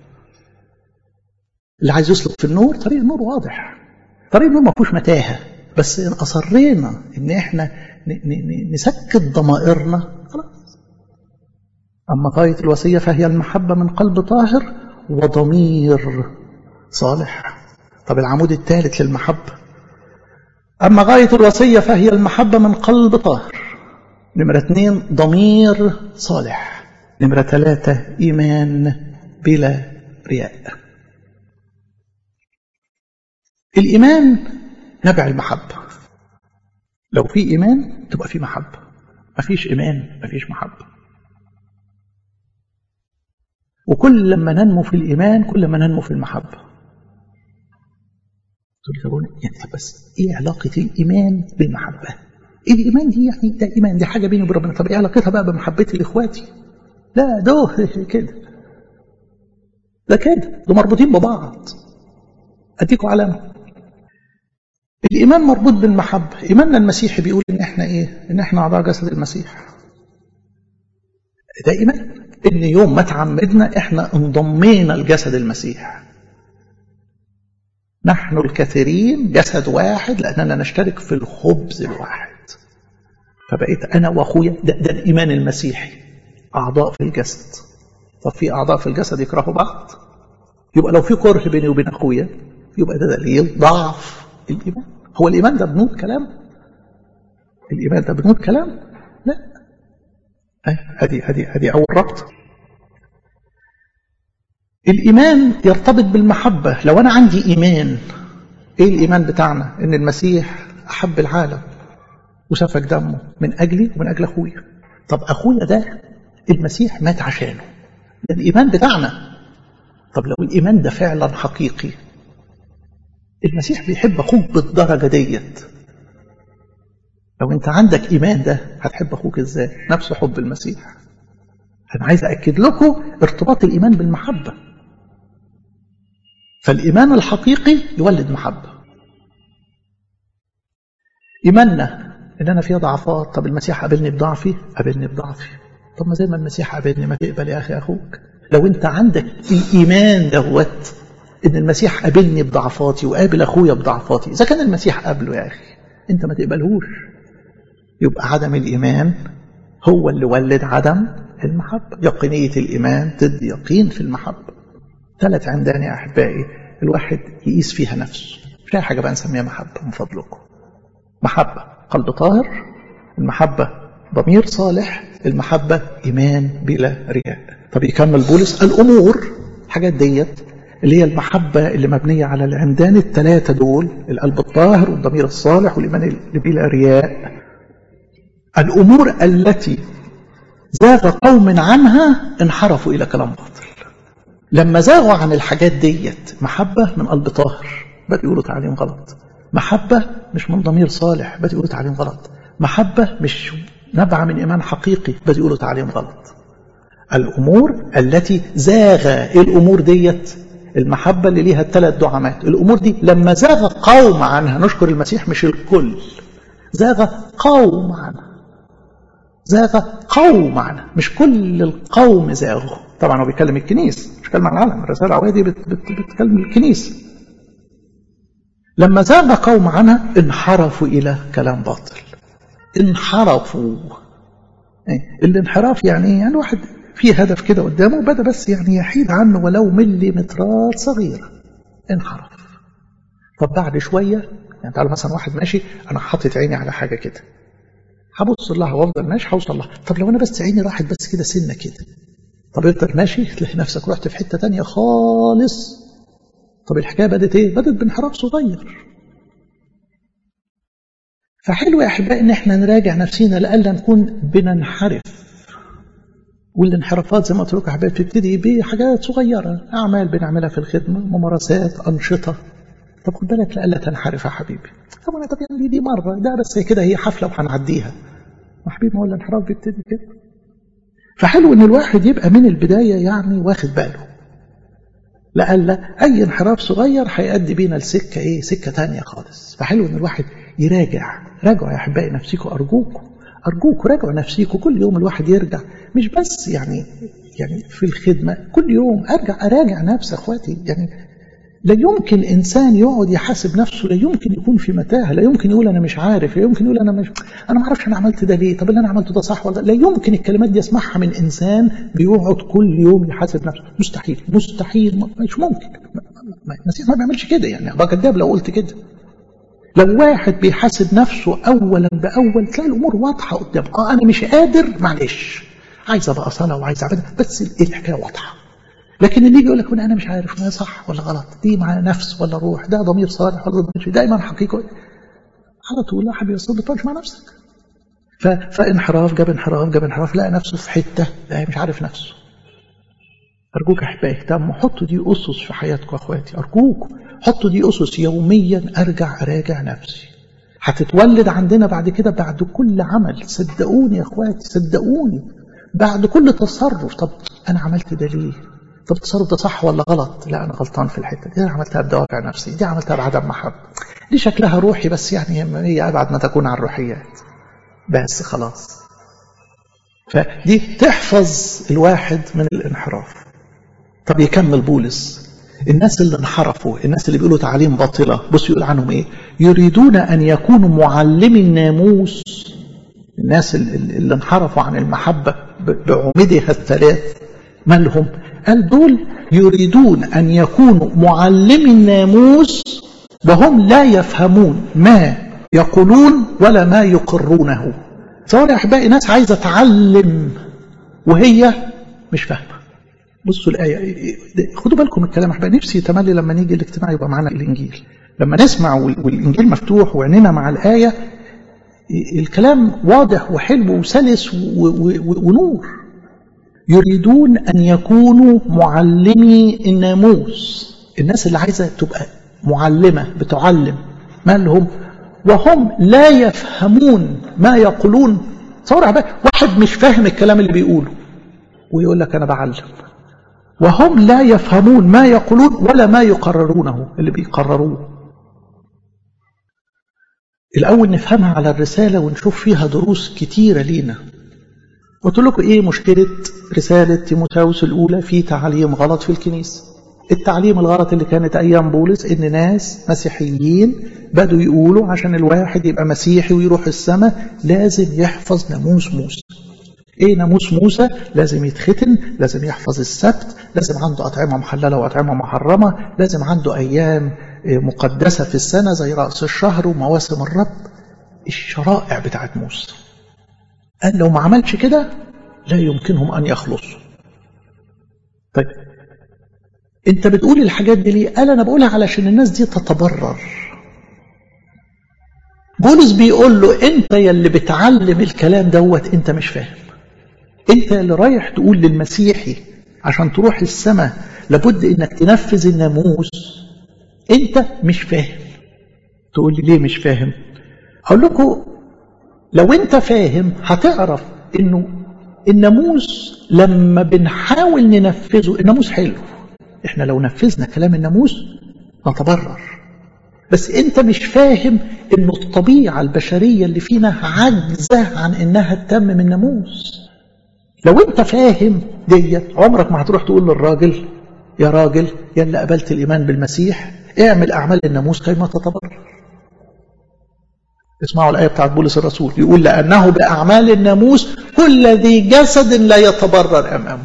[SPEAKER 1] اللي عايز يسلك في النور طريق النور واضح طريق النور ما فيهوش متاهه بس ان اصرينا ان احنا نسكت ضمائرنا خلاص اما غايه الوصيه فهي المحبه من قلب طاهر وضمير صالح طب العمود الثالث للمحبه اما غايه الوصيه فهي المحبه من قلب طاهر نمره اثنين ضمير صالح نمره ثلاثه ايمان بلا رياء الإيمان نبع المحبة لو في إيمان تبقى في محبة ما فيش إيمان ما فيش محبة وكل لما ننمو في الإيمان كل ما ننمو في المحبة تقول لي يعني بس إيه علاقة الإيمان بالمحبة إيه الإيمان دي يعني ده إيمان دي حاجة بيني وبين ربنا طب إيه علاقتها بقى بمحبتي لإخواتي لا ده كده ده كده ده مربوطين ببعض أديكوا علامة الإيمان مربوط بالمحبة إيماننا المسيحي بيقول إن إحنا إيه إن إحنا أعضاء جسد المسيح ده إيمان إن يوم ما تعمدنا إحنا انضمينا لجسد المسيح نحن الكثيرين جسد واحد لأننا نشترك في الخبز الواحد فبقيت أنا وأخويا ده, ده الإيمان المسيحي أعضاء في الجسد طب في أعضاء في الجسد يكرهوا بعض يبقى لو في كره بيني وبين أخويا يبقى ده دليل ضعف الإيمان هو الإيمان ده بنود كلام الإيمان ده بنود كلام لا هذه هذه هذه أول ربط الإيمان يرتبط بالمحبة لو أنا عندي إيمان إيه الإيمان بتاعنا إن المسيح أحب العالم وسفك دمه من أجلي ومن أجل أخويا طب أخويا ده المسيح مات عشانه ده الإيمان بتاعنا طب لو الإيمان ده فعلا حقيقي المسيح بيحب أخوك بالدرجة ديت لو أنت عندك إيمان ده هتحب أخوك إزاي نفس حب المسيح أنا عايز أكد لكم ارتباط الإيمان بالمحبة فالإيمان الحقيقي يولد محبة إيماننا إن أنا فيها ضعفات طب المسيح قابلني بضعفي قابلني بضعفي طب ما زي ما المسيح قابلني ما تقبل يا أخي أخوك لو أنت عندك الإيمان دوت إن المسيح قابلني بضعفاتي وقابل أخويا بضعفاتي إذا كان المسيح قابله يا أخي أنت ما تقبلهوش يبقى عدم الإيمان هو اللي ولد عدم المحبة يقينية الإيمان تدي يقين في المحبة ثلاث عندان يا أحبائي الواحد يقيس فيها نفسه مش أي حاجة بقى نسميها محبة من فضلكم محبة قلب طاهر المحبة ضمير صالح المحبة إيمان بلا رياء طب يكمل بولس الأمور الحاجات ديت اللي هي المحبة اللي مبنية على العمدان الثلاثة دول القلب الطاهر والضمير الصالح والإيمان اللي بلا رياء الأمور التي زاغ قوم عنها انحرفوا إلى كلام باطل لما زاغوا عن الحاجات ديت محبة من قلب طاهر بدأوا يقولوا تعليم غلط محبة مش من ضمير صالح بدأوا يقولوا تعليم غلط محبة مش نبع من إيمان حقيقي بدأوا يقولوا تعليم غلط الأمور التي زاغ إيه الأمور ديت المحبة اللي ليها الثلاث دعامات الأمور دي لما زاغ قوم عنها نشكر المسيح مش الكل زاغ قوم عنها زاغ قوم عنها مش كل القوم زاغوا طبعا هو بيتكلم الكنيس مش بيتكلم عن العالم الرسالة العوية دي بت بت بتكلم الكنيس لما زاغ قوم عنها انحرفوا إلى كلام باطل انحرفوا الانحراف يعني يعني واحد في هدف كده قدامه بدأ بس يعني يحيد عنه ولو مليمترات صغيرة انحرف طب بعد شوية يعني تعالوا مثلا واحد ماشي أنا حاطط عيني على حاجة كده هبص لها وافضل ماشي هوصل لها طب لو أنا بس عيني راحت بس كده سنة كده طب أنت ماشي تلاقي نفسك رحت في حتة تانية خالص طب الحكاية بدت إيه؟ بدت بانحراف صغير فحلو يا أحبائي إن إحنا نراجع نفسينا لألا نكون بننحرف والانحرافات زي ما قلت لكم يا حبايبي بتبتدي بحاجات صغيره اعمال بنعملها في الخدمه ممارسات انشطه طب خد بالك لألا تنحرف يا حبيبي طب انا طب يعني دي مره ده بس كده هي حفله وهنعديها ما حبيبي ما هو الانحراف بيبتدي كده فحلو ان الواحد يبقى من البدايه يعني واخد باله لألا اي انحراف صغير هيؤدي بينا لسكه ايه سكه تانية خالص فحلو ان الواحد يراجع راجعوا يا احبائي نفسيكم ارجوكم أرجوك راجعوا نفسيكم كل يوم الواحد يرجع مش بس يعني يعني في الخدمة كل يوم أرجع أراجع نفسي أخواتي يعني لا يمكن إنسان يقعد يحاسب نفسه لا يمكن يكون في متاهة لا يمكن يقول أنا مش عارف لا يمكن يقول أنا مش أنا ما أعرفش أنا عملت ده ليه طب اللي أنا عملته ده صح ولا لا يمكن الكلمات دي يسمعها من إنسان بيقعد كل يوم يحاسب نفسه مستحيل مستحيل مش ممكن المسيح ما بيعملش كده يعني أبقى كذاب لو قلت كده لو واحد بيحاسب نفسه اولا باول تلاقي الامور واضحه قدامك اه انا مش قادر معلش عايز ابقى صلاه وعايز اعبد بس الحكايه واضحه لكن اللي يجي يقول لك انا مش عارف ما صح ولا غلط دي مع نفس ولا روح ده ضمير صالح ولا ضمير دايما حقيقه على طول لا حبيبي الصوت بتقعدش مع نفسك ف... فانحراف جاب انحراف جاب انحراف لقى نفسه في حته لا مش عارف نفسه ارجوك يا احبائي اهتموا حطوا دي اسس في حياتكم اخواتي ارجوكم حطوا دي أسس يوميا أرجع أراجع نفسي هتتولد عندنا بعد كده بعد كل عمل صدقوني يا اخواتي صدقوني بعد كل تصرف طب أنا عملت ده ليه طب التصرف ده صح ولا غلط لا أنا غلطان في الحتة دي أنا عملتها بدوافع نفسي دي عملتها بعدم محبة دي شكلها روحي بس يعني هي أبعد ما تكون عن الروحيات بس خلاص فدي تحفظ الواحد من الانحراف طب يكمل بولس الناس اللي انحرفوا الناس اللي بيقولوا تعليم باطلة بص يقول عنهم ايه يريدون ان يكونوا معلمي الناموس الناس اللي انحرفوا عن المحبة بعمدها الثلاث مالهم قال دول يريدون ان يكونوا معلمي الناموس وهم لا يفهمون ما يقولون ولا ما يقرونه سواء يا احبائي ناس عايزه تعلم وهي مش فاهمه بصوا الآية خدوا بالكم من الكلام احبائي نفسي يتملي لما نيجي الاجتماع يبقى معانا الإنجيل لما نسمع والإنجيل مفتوح وعيننا مع الآية الكلام واضح وحلو وسلس ونور يريدون أن يكونوا معلمي الناموس الناس اللي عايزة تبقى معلمة بتعلم ما لهم وهم لا يفهمون ما يقولون تصور واحد مش فاهم الكلام اللي بيقوله ويقول لك أنا بعلم وهم لا يفهمون ما يقولون ولا ما يقررونه اللي بيقرروه الأول نفهمها على الرسالة ونشوف فيها دروس كتيرة لينا قلت لكم إيه مشكلة رسالة تيموثاوس الأولى في تعليم غلط في الكنيسة التعليم الغلط اللي كانت أيام بولس إن ناس مسيحيين بدوا يقولوا عشان الواحد يبقى مسيحي ويروح السماء لازم يحفظ ناموس موسى ايه ناموس موسى لازم يتختن لازم يحفظ السبت لازم عنده أطعمة محللة وأطعمة محرمة لازم عنده أيام مقدسة في السنة زي رأس الشهر ومواسم الرب الشرائع بتاعت موسى قال لو ما عملش كده لا يمكنهم أن يخلصوا طيب انت بتقول الحاجات دي ليه قال انا بقولها علشان الناس دي تتبرر بولس بيقول له انت يا اللي بتعلم الكلام دوت انت مش فاهم انت اللي رايح تقول للمسيحي عشان تروح السماء لابد انك تنفذ الناموس انت مش فاهم تقول لي ليه مش فاهم اقول لكم لو انت فاهم هتعرف انه الناموس لما بنحاول ننفذه الناموس حلو احنا لو نفذنا كلام الناموس نتبرر بس انت مش فاهم انه الطبيعة البشرية اللي فينا عاجزة عن انها تتمم الناموس لو انت فاهم ديت عمرك ما هتروح تقول للراجل يا راجل يا اللي قبلت الايمان بالمسيح اعمل اعمال الناموس كيما تتبرر اسمعوا الآية بتاعت بولس الرسول يقول لأنه بأعمال الناموس كل ذي جسد لا يتبرر أمامه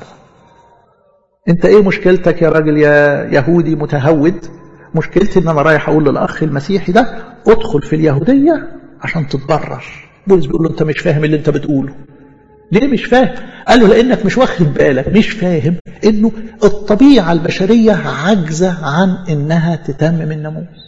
[SPEAKER 1] انت ايه مشكلتك يا راجل يا يهودي متهود مشكلتي ان انا رايح اقول للاخ المسيحي ده ادخل في اليهودية عشان تتبرر بولس بيقول له انت مش فاهم اللي انت بتقوله ليه مش فاهم قال له لانك مش واخد بالك مش فاهم انه الطبيعة البشرية عاجزة عن انها تتمم الناموس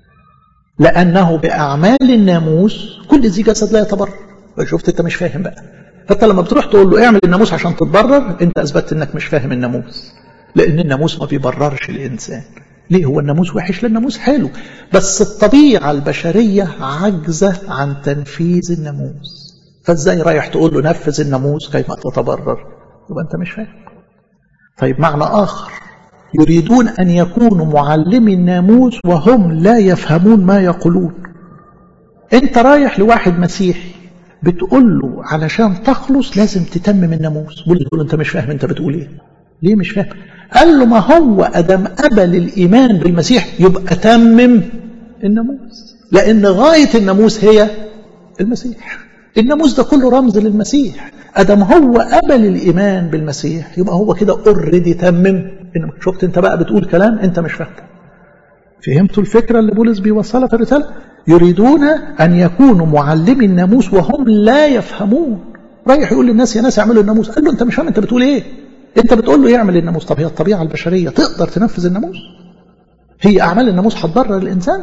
[SPEAKER 1] لانه باعمال الناموس كل ذي جسد لا يتبرر شفت انت مش فاهم بقى فانت لما بتروح تقول له اعمل الناموس عشان تتبرر انت اثبتت انك مش فاهم الناموس لان الناموس ما بيبررش الانسان ليه هو الناموس وحش لا الناموس حلو بس الطبيعة البشرية عاجزة عن تنفيذ الناموس فازاي رايح تقول له نفذ الناموس كيف تتبرر يبقى انت مش فاهم طيب معنى اخر يريدون ان يكونوا معلمي الناموس وهم لا يفهمون ما يقولون انت رايح لواحد مسيحي بتقول له علشان تخلص لازم تتمم الناموس بقول له انت مش فاهم انت بتقول ايه ليه مش فاهم قال له ما هو ادم قبل الايمان بالمسيح يبقى تمم الناموس لان غايه الناموس هي المسيح الناموس ده كله رمز للمسيح ادم هو قبل الايمان بالمسيح يبقى هو كده اوريدي تمم شفت انت بقى بتقول كلام انت مش فاهم فهمتوا الفكره اللي بولس بيوصلها في الرساله يريدون أن يكونوا معلمي الناموس وهم لا يفهمون رايح يقول للناس يا ناس اعملوا الناموس قال له انت مش فاهم انت بتقول ايه انت بتقول له يعمل الناموس طب هي الطبيعة البشرية تقدر تنفذ الناموس هي أعمال الناموس هتضرر الإنسان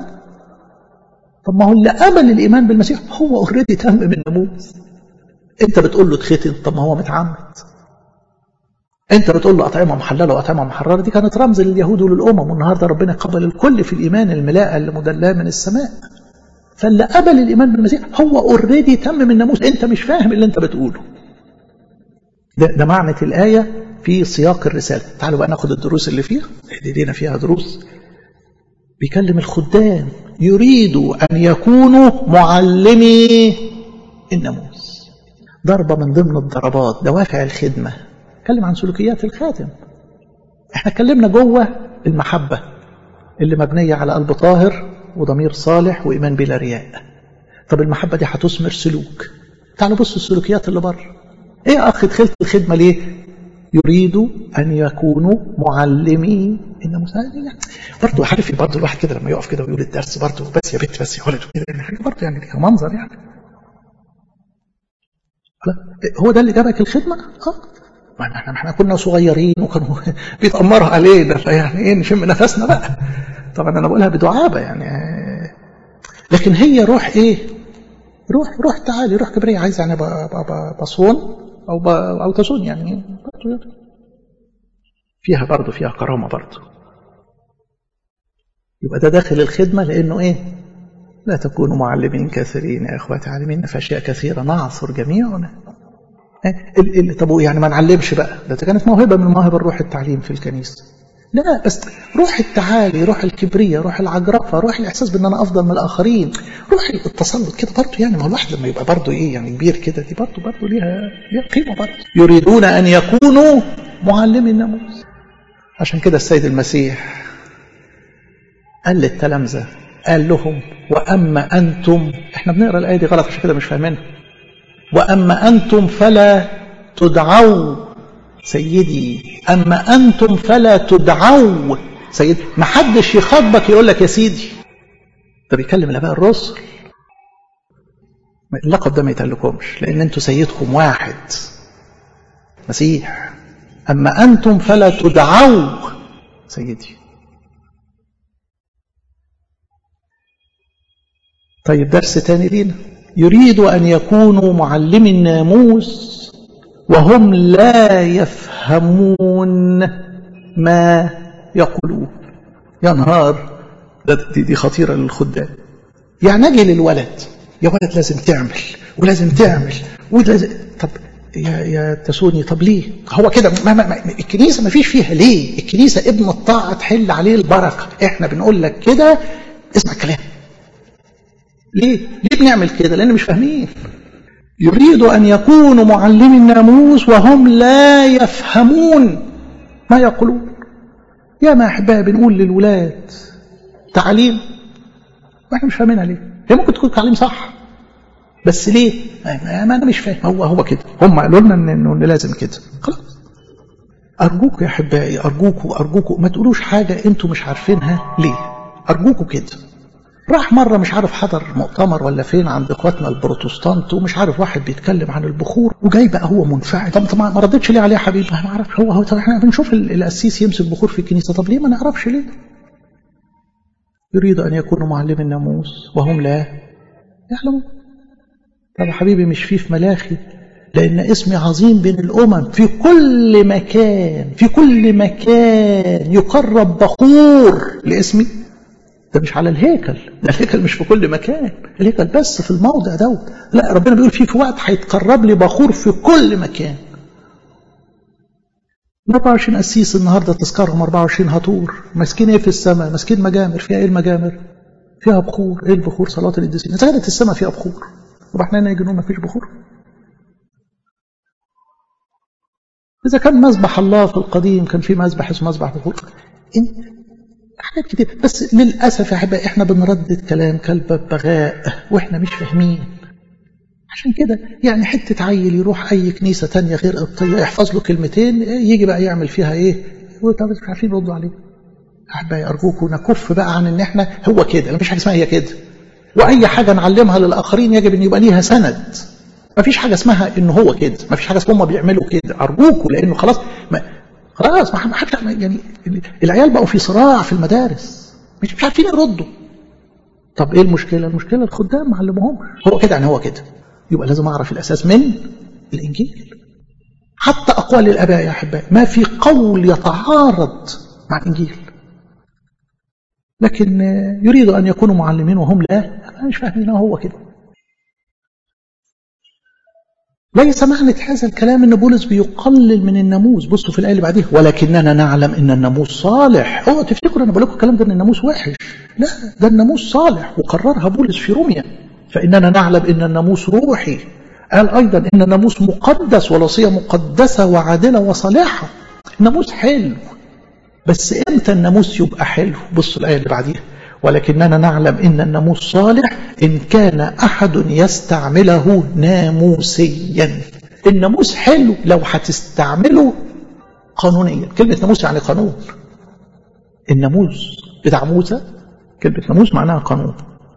[SPEAKER 1] طب ما هو اللي قبل الإيمان بالمسيح هو اوريدي تمم الناموس انت بتقول له اتختن طب ما هو متعمد انت بتقول له اطعمه محلله واطعمه محرره دي كانت رمز لليهود وللامم والنهارده ربنا قبل الكل في الايمان الملاءه اللي مدلاه من السماء فاللي قبل الايمان بالمسيح هو اوريدي تمم الناموس انت مش فاهم اللي انت بتقوله ده, ده معنى الايه في سياق الرساله تعالوا بقى ناخد الدروس اللي فيها ايدينا فيها دروس بيكلم الخدام يريدوا ان يكونوا معلمي الناموس ضربه من ضمن الضربات دوافع الخدمه اتكلم عن سلوكيات الخادم احنا اتكلمنا جوه المحبه اللي مبنيه على قلب طاهر وضمير صالح وإيمان بلا رياء طب المحبة دي هتثمر سلوك تعالوا بصوا السلوكيات اللي بره ايه يا اخ دخلت الخدمة ليه يريد ان يكونوا معلمي الناموس يعني برضه عارف برضه الواحد كده لما يقف كده ويقول الدرس برضه بس يا بنت بس يا ولد كده يعني حاجه برضه يعني ليها منظر يعني هو ده اللي جابك الخدمه؟ اه ما احنا احنا كنا صغيرين وكانوا بيتأمروا علينا فيعني ايه نشم نفسنا بقى طبعا انا بقولها بدعابه يعني لكن هي روح ايه روح روح تعالي روح كبرية عايز يعني بصون او او تصون يعني فيها برضه فيها كرامه برضه يبقى ده داخل الخدمه لانه ايه لا تكونوا معلمين كثيرين يا اخواتي عالمين في اشياء كثيره نعصر جميعنا اللي طب يعني ما نعلمش بقى ده كانت موهبه من مواهب الروح التعليم في الكنيسه لا بس روح التعالي روح الكبرية روح العجرفة روح الإحساس بأن أنا أفضل من الآخرين روح التسلط كده برضه يعني ما هو الواحد لما يبقى برضه إيه يعني كبير كده دي برضه برضه ليها ليها قيمة برضه يريدون أن يكونوا معلمي الناموس عشان كده السيد المسيح قال للتلامذة قال لهم وأما أنتم احنا بنقرأ الآية دي غلط عشان كده مش فاهمينها وأما أنتم فلا تدعوا سيدي أما أنتم فلا تدعوا سيدي ما حدش يخاطبك يقول لك يا سيدي ده بيكلم الآباء الرسل اللقب ده ما يتقلكمش لأن أنتوا سيدكم واحد مسيح أما أنتم فلا تدعوا سيدي طيب درس تاني لينا يريد أن يكونوا معلمي الناموس وهم لا يفهمون ما يقولون يا نهار دي, دي خطيرة للخدام يعني أجي للولد يا ولد لازم تعمل ولازم تعمل ولازم طب يا يا تسوني طب ليه هو كده ما ما ما الكنيسه ما فيش فيها ليه الكنيسه ابن الطاعه تحل عليه البركه احنا بنقول لك كده اسمع الكلام ليه ليه بنعمل كده لان مش فاهمين يريد ان يكونوا معلمي الناموس وهم لا يفهمون ما يقولون يا ما احبائي بنقول للولاد تعليم واحنا مش فاهمينها ليه هي ممكن تكون تعليم صح بس ليه ما انا مش فاهم هو هو كده هم قالوا لنا انه لازم كده خلاص ارجوكوا يا احبائي ارجوكوا ارجوكوا ما تقولوش حاجه انتوا مش عارفينها ليه ارجوكوا كده راح مرة مش عارف حضر مؤتمر ولا فين عند اخواتنا البروتستانت ومش عارف واحد بيتكلم عن البخور وجاي بقى هو منفعل طب طب ما ردتش ليه عليه يا حبيبي ما اعرفش هو هو طب احنا بنشوف القسيس يمسك بخور في الكنيسه طب ليه ما نعرفش ليه؟ يريد ان يكونوا معلم الناموس وهم لا يعلمون طب يا حبيبي مش فيه في ملاخي لأن اسمي عظيم بين الأمم في كل مكان في كل مكان يقرب بخور لاسمي ده مش على الهيكل ده الهيكل مش في كل مكان الهيكل بس في الموضع دوت لا ربنا بيقول فيه في وقت هيتقرب لي بخور في كل مكان 24 قسيس النهارده تذكارهم 24 هطور ماسكين ايه في السماء ماسكين مجامر فيها ايه المجامر فيها بخور ايه البخور صلاه القديسين اذا كانت السماء فيها بخور طب احنا هنا يجنون ما فيش بخور إذا كان مذبح الله في القديم كان في مذبح اسمه مذبح بخور حاجات كتير بس للأسف يا أحبائي إحنا بنردد كلام كالببغاء وإحنا مش فاهمين عشان كده يعني حتة عيل يروح أي كنيسة تانية غير قبطية يحفظ له كلمتين يجي بقى يعمل فيها إيه طب مش عارفين يردوا عليه أحبائي أرجوكم نكف بقى عن إن إحنا هو كده مفيش حاجة اسمها هي كده وأي حاجة نعلمها للآخرين يجب أن يبقى ليها سند ما فيش حاجة اسمها إن هو كده ما فيش حاجة اسمها هم بيعملوا كده أرجوكوا لأنه خلاص ما خلاص ما حدش يعني العيال بقوا في صراع في المدارس مش مش عارفين يردوا طب ايه المشكلة؟ المشكلة الخدام ما علموهمش هو كده يعني هو كده يبقى لازم اعرف الاساس من الانجيل حتى اقوال الاباء يا احبائي ما في قول يتعارض مع الانجيل لكن يريد ان يكونوا معلمين وهم لا مش فاهمين هو كده ليس معنى هذا الكلام ان بولس بيقلل من الناموس بصوا في الايه اللي بعديها ولكننا نعلم ان الناموس صالح اوعوا تفتكروا انا بقول لكم الكلام ده ان الناموس وحش لا ده الناموس صالح وقررها بولس في روميا فاننا نعلم ان الناموس روحي قال ايضا ان الناموس مقدس والوصيه مقدسه وعادله وصالحه الناموس حلو بس امتى الناموس يبقى حلو بصوا الايه اللي بعديها ولكننا نعلم ان الناموس صالح ان كان احد يستعمله ناموسيا الناموس حلو لو هتستعمله قانونيا كلمه ناموس يعني قانون الناموس بتاع موسى كلمه ناموس معناها قانون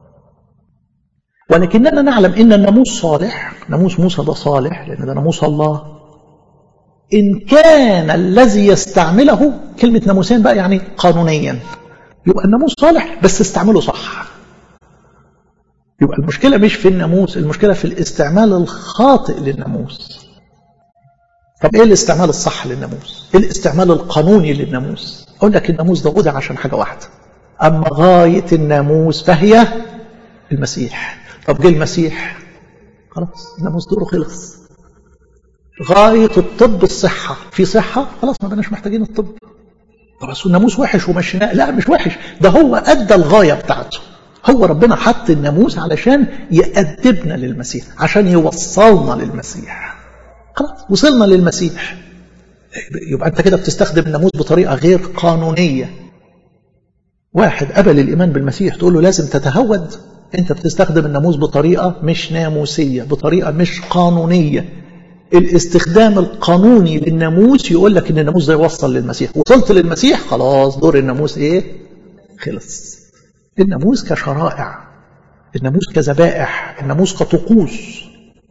[SPEAKER 1] ولكننا نعلم ان الناموس صالح ناموس موسى ده صالح لان ده ناموس الله ان كان الذي يستعمله كلمه ناموسين بقى يعني قانونيا يبقى الناموس صالح بس استعمله صح يبقى المشكلة مش في الناموس المشكلة في الاستعمال الخاطئ للناموس طب ايه الاستعمال الصح للناموس ايه الاستعمال القانوني للناموس اقول لك الناموس ده وضع عشان حاجة واحدة اما غاية الناموس فهي المسيح طب جه المسيح خلاص الناموس دوره خلص غاية الطب الصحة في صحة خلاص ما بقناش محتاجين الطب طب بس الناموس وحش ومشيناه لا مش وحش ده هو ادى الغايه بتاعته هو ربنا حط الناموس علشان يأدبنا للمسيح عشان يوصلنا للمسيح خلاص وصلنا للمسيح يبقى انت كده بتستخدم الناموس بطريقه غير قانونيه واحد قبل الايمان بالمسيح تقول له لازم تتهود انت بتستخدم الناموس بطريقه مش ناموسيه بطريقه مش قانونيه الاستخدام القانوني للناموس يقول لك ان الناموس ده يوصل للمسيح وصلت للمسيح خلاص دور الناموس ايه خلص الناموس كشرائع الناموس كذبائح الناموس كطقوس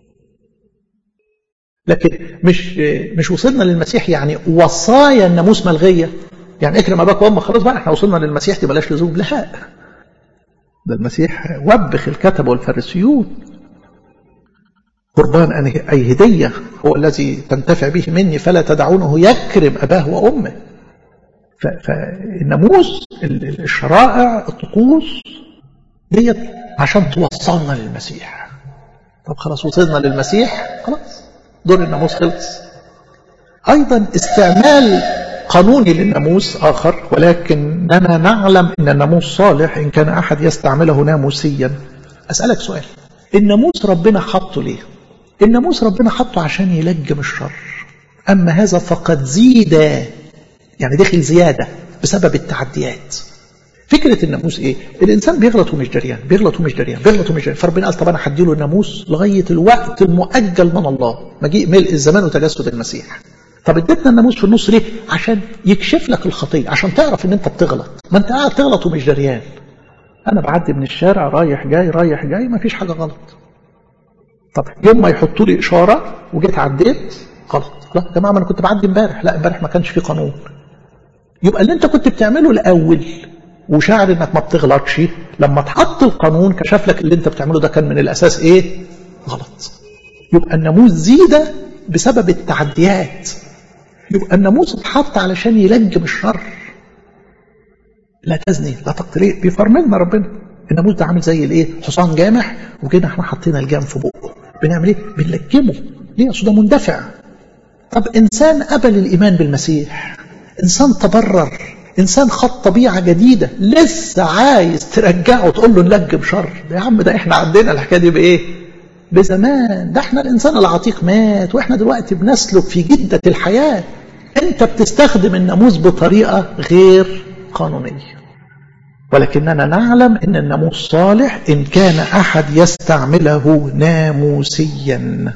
[SPEAKER 1] لكن مش مش وصلنا للمسيح يعني وصايا الناموس ملغيه يعني اكرم اباك وامك خلاص بقى احنا وصلنا للمسيح دي بلاش لزوم لا ده المسيح وبخ الكتب والفريسيون قربان أي هدية هو الذي تنتفع به مني فلا تدعونه يكرم أباه وأمه فالناموس الشرائع الطقوس ديت عشان توصلنا للمسيح طب خلاص وصلنا للمسيح خلاص دور الناموس خلص أيضا استعمال قانوني للناموس آخر ولكننا نعلم أن الناموس صالح إن كان أحد يستعمله ناموسيا أسألك سؤال الناموس ربنا حطه ليه الناموس ربنا حطه عشان يلجم الشر أما هذا فقد زيد يعني دخل زيادة بسبب التعديات فكرة الناموس ايه الانسان بيغلط ومش دريان بيغلط ومش دريان بيغلط ومش دريان فربنا قال طب انا هديله الناموس لغاية الوقت المؤجل من الله مجيء ملء الزمان وتجسد المسيح طب اديتنا الناموس في النص ليه عشان يكشف لك الخطية عشان تعرف ان انت بتغلط ما انت قاعد تغلط ومش دريان انا بعدي من الشارع رايح جاي رايح جاي ما فيش حاجة غلط طب يوم ما يحطوا لي اشارة وجيت عديت غلط لا يا جماعة ما انا كنت بعدي امبارح لا امبارح ما كانش في قانون يبقى اللي انت كنت بتعمله الاول وشاعر انك ما بتغلطش لما اتحط القانون كشف لك اللي انت بتعمله ده كان من الاساس ايه غلط يبقى الناموس زيد بسبب التعديات يبقى الناموس اتحط علشان يلجم الشر لا تزني لا تقتل بيفرملنا ربنا الناموس ده عامل زي الايه حصان جامح وكده احنا حطينا الجام في بقه بنعمل ايه بنلجمه ليه اصل ده مندفع طب انسان قبل الايمان بالمسيح انسان تبرر انسان خد طبيعه جديده لسه عايز ترجعه تقول له نلجم شر يا عم ده احنا عندنا الحكايه دي بايه بزمان ده احنا الانسان العتيق مات واحنا دلوقتي بنسلك في جده الحياه انت بتستخدم الناموس بطريقه غير قانونيه ولكننا نعلم ان الناموس صالح ان كان احد يستعمله ناموسيا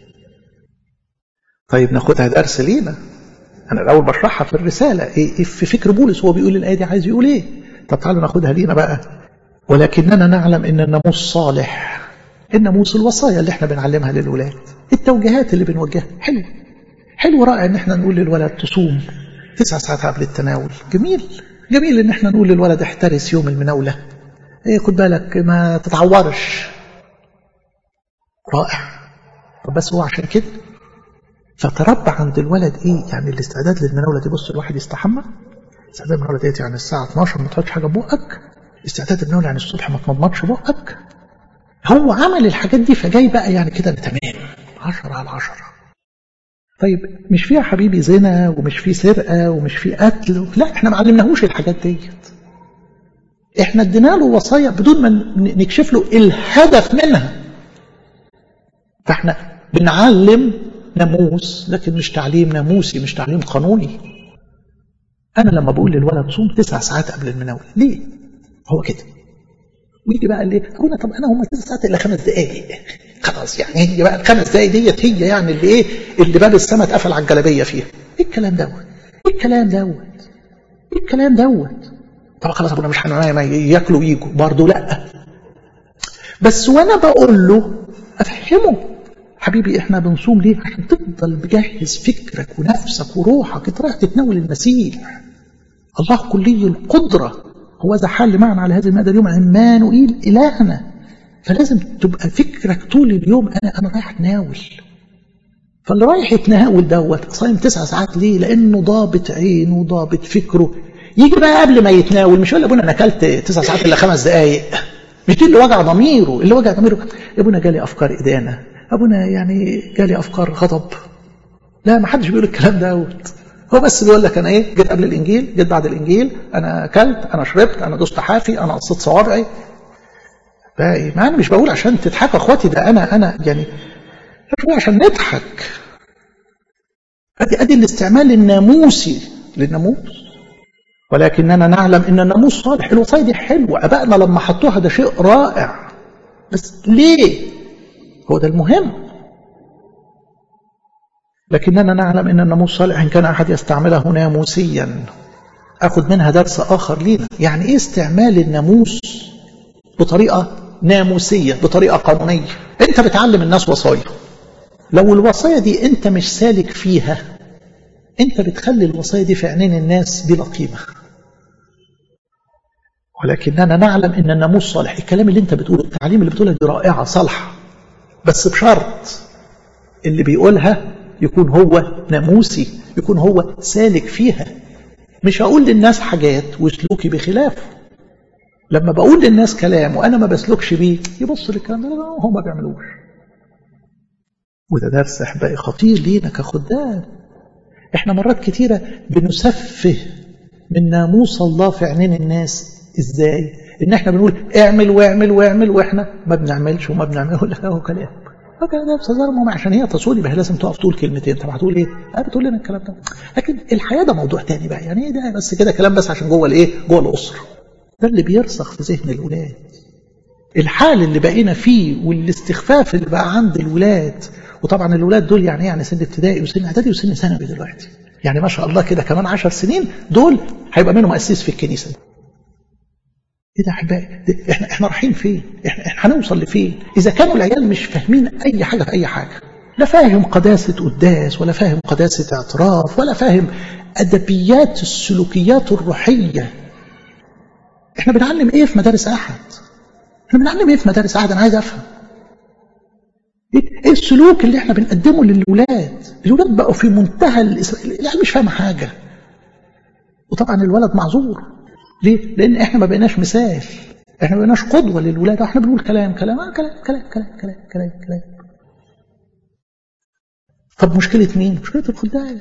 [SPEAKER 1] طيب ناخدها درس لينا انا الاول بشرحها في الرساله ايه في فكر بولس هو بيقول الايه دي عايز يقول ايه طب تعالوا ناخدها لينا بقى ولكننا نعلم ان الناموس صالح الناموس الوصايا اللي احنا بنعلمها للولاد التوجيهات اللي بنوجهها حلو حلو رائع ان احنا نقول للولد تصوم تسع ساعات قبل التناول جميل جميل ان احنا نقول للولد احترس يوم المناوله ايه خد بالك ما تتعورش رائع طب بس هو عشان كده فتربى عند الولد ايه يعني الاستعداد للمناوله دي بص الواحد يستحمى استعداد المناوله ديت يعني الساعه 12 ما تحطش حاجه بقك استعداد المناوله يعني الصبح ما تمضمضش بقك هو عمل الحاجات دي فجاي بقى يعني كده تمام 10 على 10 طيب مش فيها حبيبي زنا ومش فيه سرقه ومش فيه قتل لا احنا ما علمناهوش الحاجات ديت احنا ادينا له وصايا بدون ما نكشف له الهدف منها فاحنا بنعلم ناموس لكن مش تعليم ناموسي مش تعليم قانوني انا لما بقول للولد صوم تسع ساعات قبل المناول ليه هو كده ويجي بقى اللي ابونا طب انا هم تسع ساعات الا خمس دقائق خلاص يعني هي بقى الخمس دقائق ديت هي يعني اللي ايه اللي باب السماء اتقفل على الجلابيه فيها ايه الكلام دوت ايه الكلام دوت ايه الكلام دوت طب خلاص ابونا مش هنعمل ياكلوا ويجوا برضه لا بس وانا بقول له افهمه حبيبي احنا بنصوم ليه عشان تفضل مجهز فكرك ونفسك وروحك انت رايح تتناول المسيح الله كلي القدرة هو ذا حل معنا على هذه المادة اليوم عمانوئيل إلهنا فلازم تبقى فكرك طول اليوم أنا أنا رايح أتناول فاللي رايح يتناول دوت صايم تسع ساعات ليه؟ لأنه ضابط عينه وضابط فكره يجي بقى قبل ما يتناول مش يقول ابونا انا اكلت تسع ساعات الا خمس دقائق مش دي اللي وجع ضميره اللي وجع ضميره يا ابونا جالي افكار ادانه ابونا يعني جالي افكار غضب لا ما حدش بيقول الكلام دوت هو بس بيقول لك انا ايه جيت قبل الانجيل جيت بعد الانجيل انا اكلت انا شربت انا دوست حافي انا قصيت صوابعي باقي ما انا مش بقول عشان تضحكوا اخواتي ده انا انا يعني مش بقول عشان نضحك ادي ادي الاستعمال الناموسي للناموس ولكننا نعلم ان الناموس صالح الوصايا دي حلوه ابائنا لما حطوها ده شيء رائع بس ليه هو ده المهم لكننا نعلم ان الناموس صالح ان كان احد يستعمله ناموسيا اخذ منها درس اخر لينا يعني ايه استعمال الناموس بطريقه ناموسيه بطريقه قانونيه انت بتعلم الناس وصايا لو الوصايا دي انت مش سالك فيها انت بتخلي الوصايا دي في عينين الناس بلا قيمه ولكننا نعلم ان الناموس صالح الكلام اللي انت بتقوله التعليم اللي بتقولها دي رائعه صالحه بس بشرط اللي بيقولها يكون هو ناموسي يكون هو سالك فيها مش هقول للناس حاجات وسلوكي بخلافه لما بقول للناس كلام وانا ما بسلكش بيه يبص للكلام ده هو ما بيعملوش وده درس احبائي خطير لينا كخدام احنا مرات كتيره بنسفه من ناموس الله في عينين الناس ازاي ان احنا بنقول اعمل واعمل واعمل واحنا ما بنعملش وما بنعمل يقول لك اهو كلام فكان ده بسزار مهم عشان هي تصولي بها لازم تقف تقول كلمتين طب هتقول ايه؟ اه بتقول لنا الكلام ده لكن الحياه ده موضوع تاني بقى يعني ايه ده بس كده كلام بس عشان جوه الايه؟ جوه الاسره ده اللي بيرسخ في ذهن الولاد الحال اللي بقينا فيه والاستخفاف اللي بقى عند الولاد وطبعا الولاد دول يعني يعني سن ابتدائي وسن اعدادي وسن ثانوي دلوقتي يعني ما شاء الله كده كمان عشر سنين دول هيبقى منهم مؤسس في الكنيسه ايه ده احبائي احنا احنا رايحين فين احنا, احنا هنوصل لفين اذا كانوا العيال مش فاهمين اي حاجه في اي حاجه لا فاهم قداسه قداس ولا فاهم قداسه اعتراف ولا فاهم ادبيات السلوكيات الروحيه احنا بنعلم ايه في مدارس احد احنا بنعلم ايه في مدارس احد انا عايز افهم ايه السلوك اللي احنا بنقدمه للولاد الولاد بقوا في منتهى العيال مش فاهمه حاجه وطبعا الولد معذور ليه؟ لأن إحنا ما بقيناش مثال إحنا ما بقيناش قدوة للولاد إحنا بنقول كلام كلام آه كلام كلام كلام كلام كلام كلام طب مشكلة مين؟ مشكلة الخدام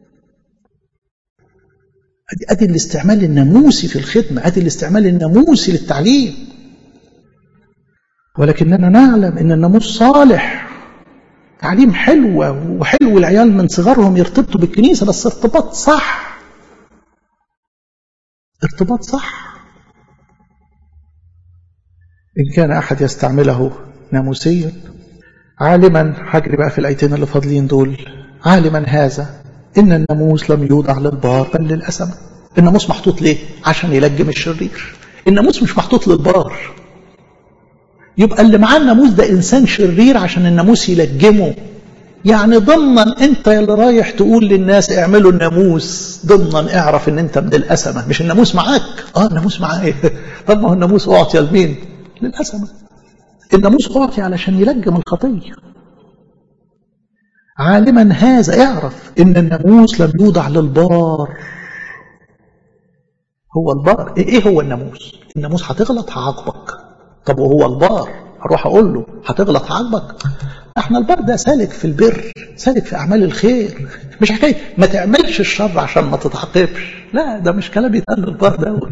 [SPEAKER 1] أدي, أدي الاستعمال الناموسي في الخدمة أدي الاستعمال الناموسي للتعليم ولكننا نعلم أن الناموس صالح تعليم حلوة وحلو العيال من صغرهم يرتبطوا بالكنيسة بس ارتباط صح ارتباط صح إن كان أحد يستعمله ناموسيا عالما حجري بقى في الآيتين اللي فاضلين دول عالما هذا إن الناموس لم يوضع للبار بل للأسم الناموس محطوط ليه؟ عشان يلجم الشرير الناموس مش محطوط للبار يبقى اللي معاه الناموس ده إنسان شرير عشان الناموس يلجمه يعني ضمنا انت اللي رايح تقول للناس اعملوا الناموس ضمنا اعرف ان انت من الأسمة مش الناموس معاك اه الناموس معايا طب ما هو الناموس اعطي لمين للأسمة الناموس اعطي علشان يلجم الخطية عالما هذا اعرف ان الناموس لم يوضع للبار هو البار ايه هو الناموس الناموس هتغلط هعاقبك طب وهو البار اروح اقول له هتغلط هعاقبك احنا البر ده سالك في البر سالك في اعمال الخير مش حكايه ما تعملش الشر عشان ما تتعاقبش لا ده مش كلام يتقال للبار دوت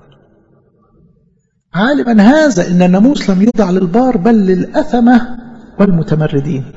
[SPEAKER 1] عالما هذا ان الناموس لم يوضع للبار بل للاثمه والمتمردين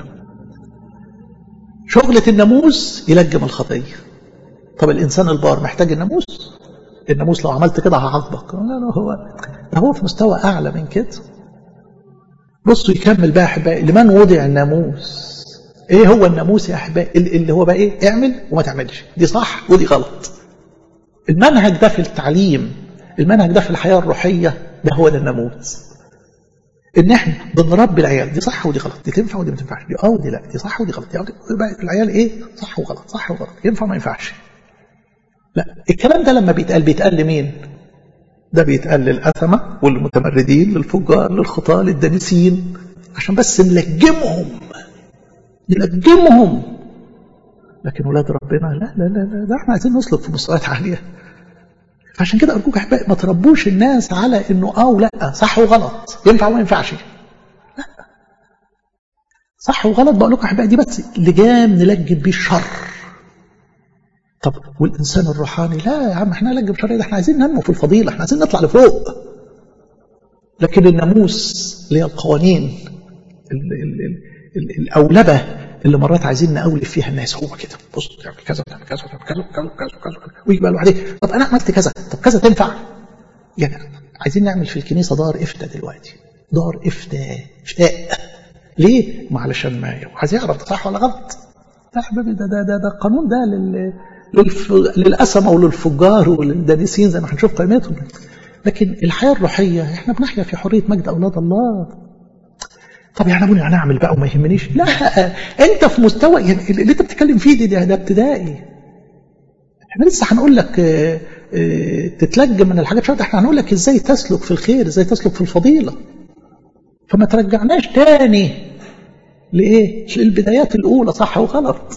[SPEAKER 1] شغلة الناموس يلجم الخطية طب الإنسان البار محتاج الناموس الناموس لو عملت كده هعاقبك لا لا هو ده هو في مستوى أعلى من كده بصوا يكمل بقى أحبائي لمن وضع الناموس إيه هو الناموس يا أحبائي اللي هو بقى إيه اعمل وما تعملش دي صح ودي غلط المنهج ده في التعليم المنهج ده في الحياة الروحية ده هو ده الناموس ان احنا بنربي العيال دي صح ودي غلط دي تنفع ودي ما تنفعش دي اه ودي لا دي صح ودي غلط دي يبقى العيال ايه صح وغلط صح وغلط ينفع ما ينفعش لا الكلام ده لما بيتقال بيتقال لمين ده بيتقال للأثمة والمتمردين للفجار للخطاة للدنسين عشان بس نلجمهم نلجمهم لكن ولاد ربنا لا لا لا, لا ده احنا عايزين نسلك في مستويات عاليه فعشان كده أرجوك أحبائي ما تربوش الناس على إنه آه ولا صح وغلط ينفع وما ينفعش لا صح وغلط بقول لكم أحبائي دي بس لجام نلجم بيه الشر طب والإنسان الروحاني لا يا عم احنا نلجم شر ده احنا عايزين ننمو في الفضيلة احنا عايزين نطلع لفوق لكن الناموس اللي هي القوانين ال ال ال ال الأولبة
[SPEAKER 2] اللي مرات عايزين نقولب فيها الناس هو كده بص تعمل كذا تعمل كذا تعمل كذا كذا كذا كذا ويجي بقى بعدين طب انا عملت كذا طب كذا تنفع يعني عايزين نعمل في الكنيسه دار افتاء دلوقتي دار افتاء افتاء ليه؟ ما علشان ما عايز يعرف ده صح ولا غلط لا يا حبيبي ده ده ده, ده القانون ده لل للف... للأسمة وللفجار وللدانسين زي ما هنشوف قيمتهم لكن الحياة الروحية احنا بنحيا في حرية مجد أولاد الله طب يعني ابونا انا اعمل بقى وما يهمنيش لا انت في مستوى يعني اللي انت بتتكلم فيه دي ده, ده ابتدائي احنا لسه هنقول لك اه اه تتلجم من الحاجات شويه احنا هنقول لك ازاي تسلك في الخير ازاي تسلك في الفضيله فما ترجعناش تاني لايه للبدايات الاولى صح وغلط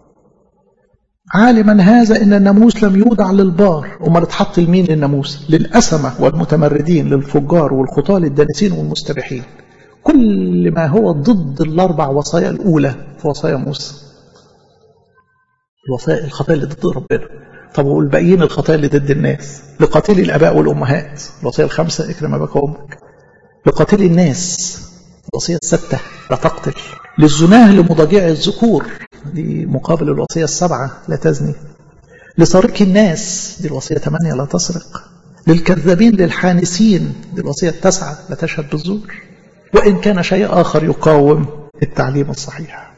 [SPEAKER 2] عالما هذا ان الناموس لم يوضع للبار امال اتحط لمين الناموس للاسمه والمتمردين للفجار والخطاه للدانسين والمستبيحين كل ما هو ضد الاربع وصايا الاولى في وصايا موسى الوصايا الخطايا اللي ضد ربنا طب والباقيين الخطايا اللي ضد الناس لقاتل الاباء والامهات الوصايا الخمسه اكرم اباك وامك لقاتل الناس الوصيه السته لا تقتل للزناه لمضاجع الذكور دي مقابل الوصيه السبعه لا تزني لسارق الناس دي الوصيه ثمانيه لا تسرق للكذابين للحانسين دي الوصيه التاسعه لا تشهد بالزور وإن كان شيء آخر يقاوم التعليم الصحيح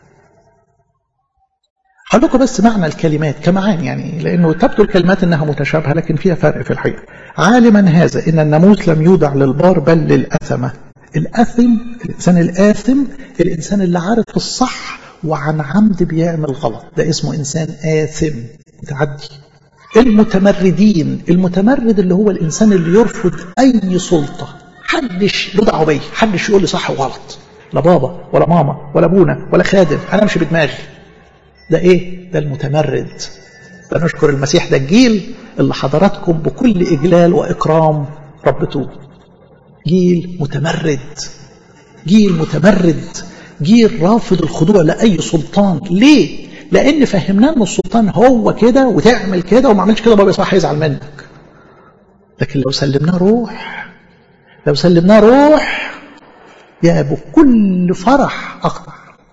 [SPEAKER 2] هقول لكم بس معنى الكلمات كمعاني يعني لأنه تبدو الكلمات أنها متشابهة لكن فيها فرق في الحقيقة عالما هذا إن الناموس لم يوضع للبار بل للأثمة الأثم الإنسان الآثم الإنسان اللي عارف الصح وعن عمد بيعمل غلط ده اسمه إنسان آثم متعدي المتمردين المتمرد اللي هو الإنسان اللي يرفض أي سلطة حدش له دعوه بيا حدش يقول لي صح وغلط لا بابا ولا ماما ولا ابونا ولا خادم انا امشي بدماغي ده ايه ده المتمرد فنشكر المسيح ده الجيل اللي حضراتكم بكل اجلال واكرام ربتوه جيل متمرد جيل متمرد جيل رافض الخضوع لاي سلطان ليه لان فهمناه ان السلطان هو كده وتعمل كده وما عملش كده بابا صح هيزعل منك لكن لو سلمناه روح لو سلمناه روح يا بكل فرح أخضع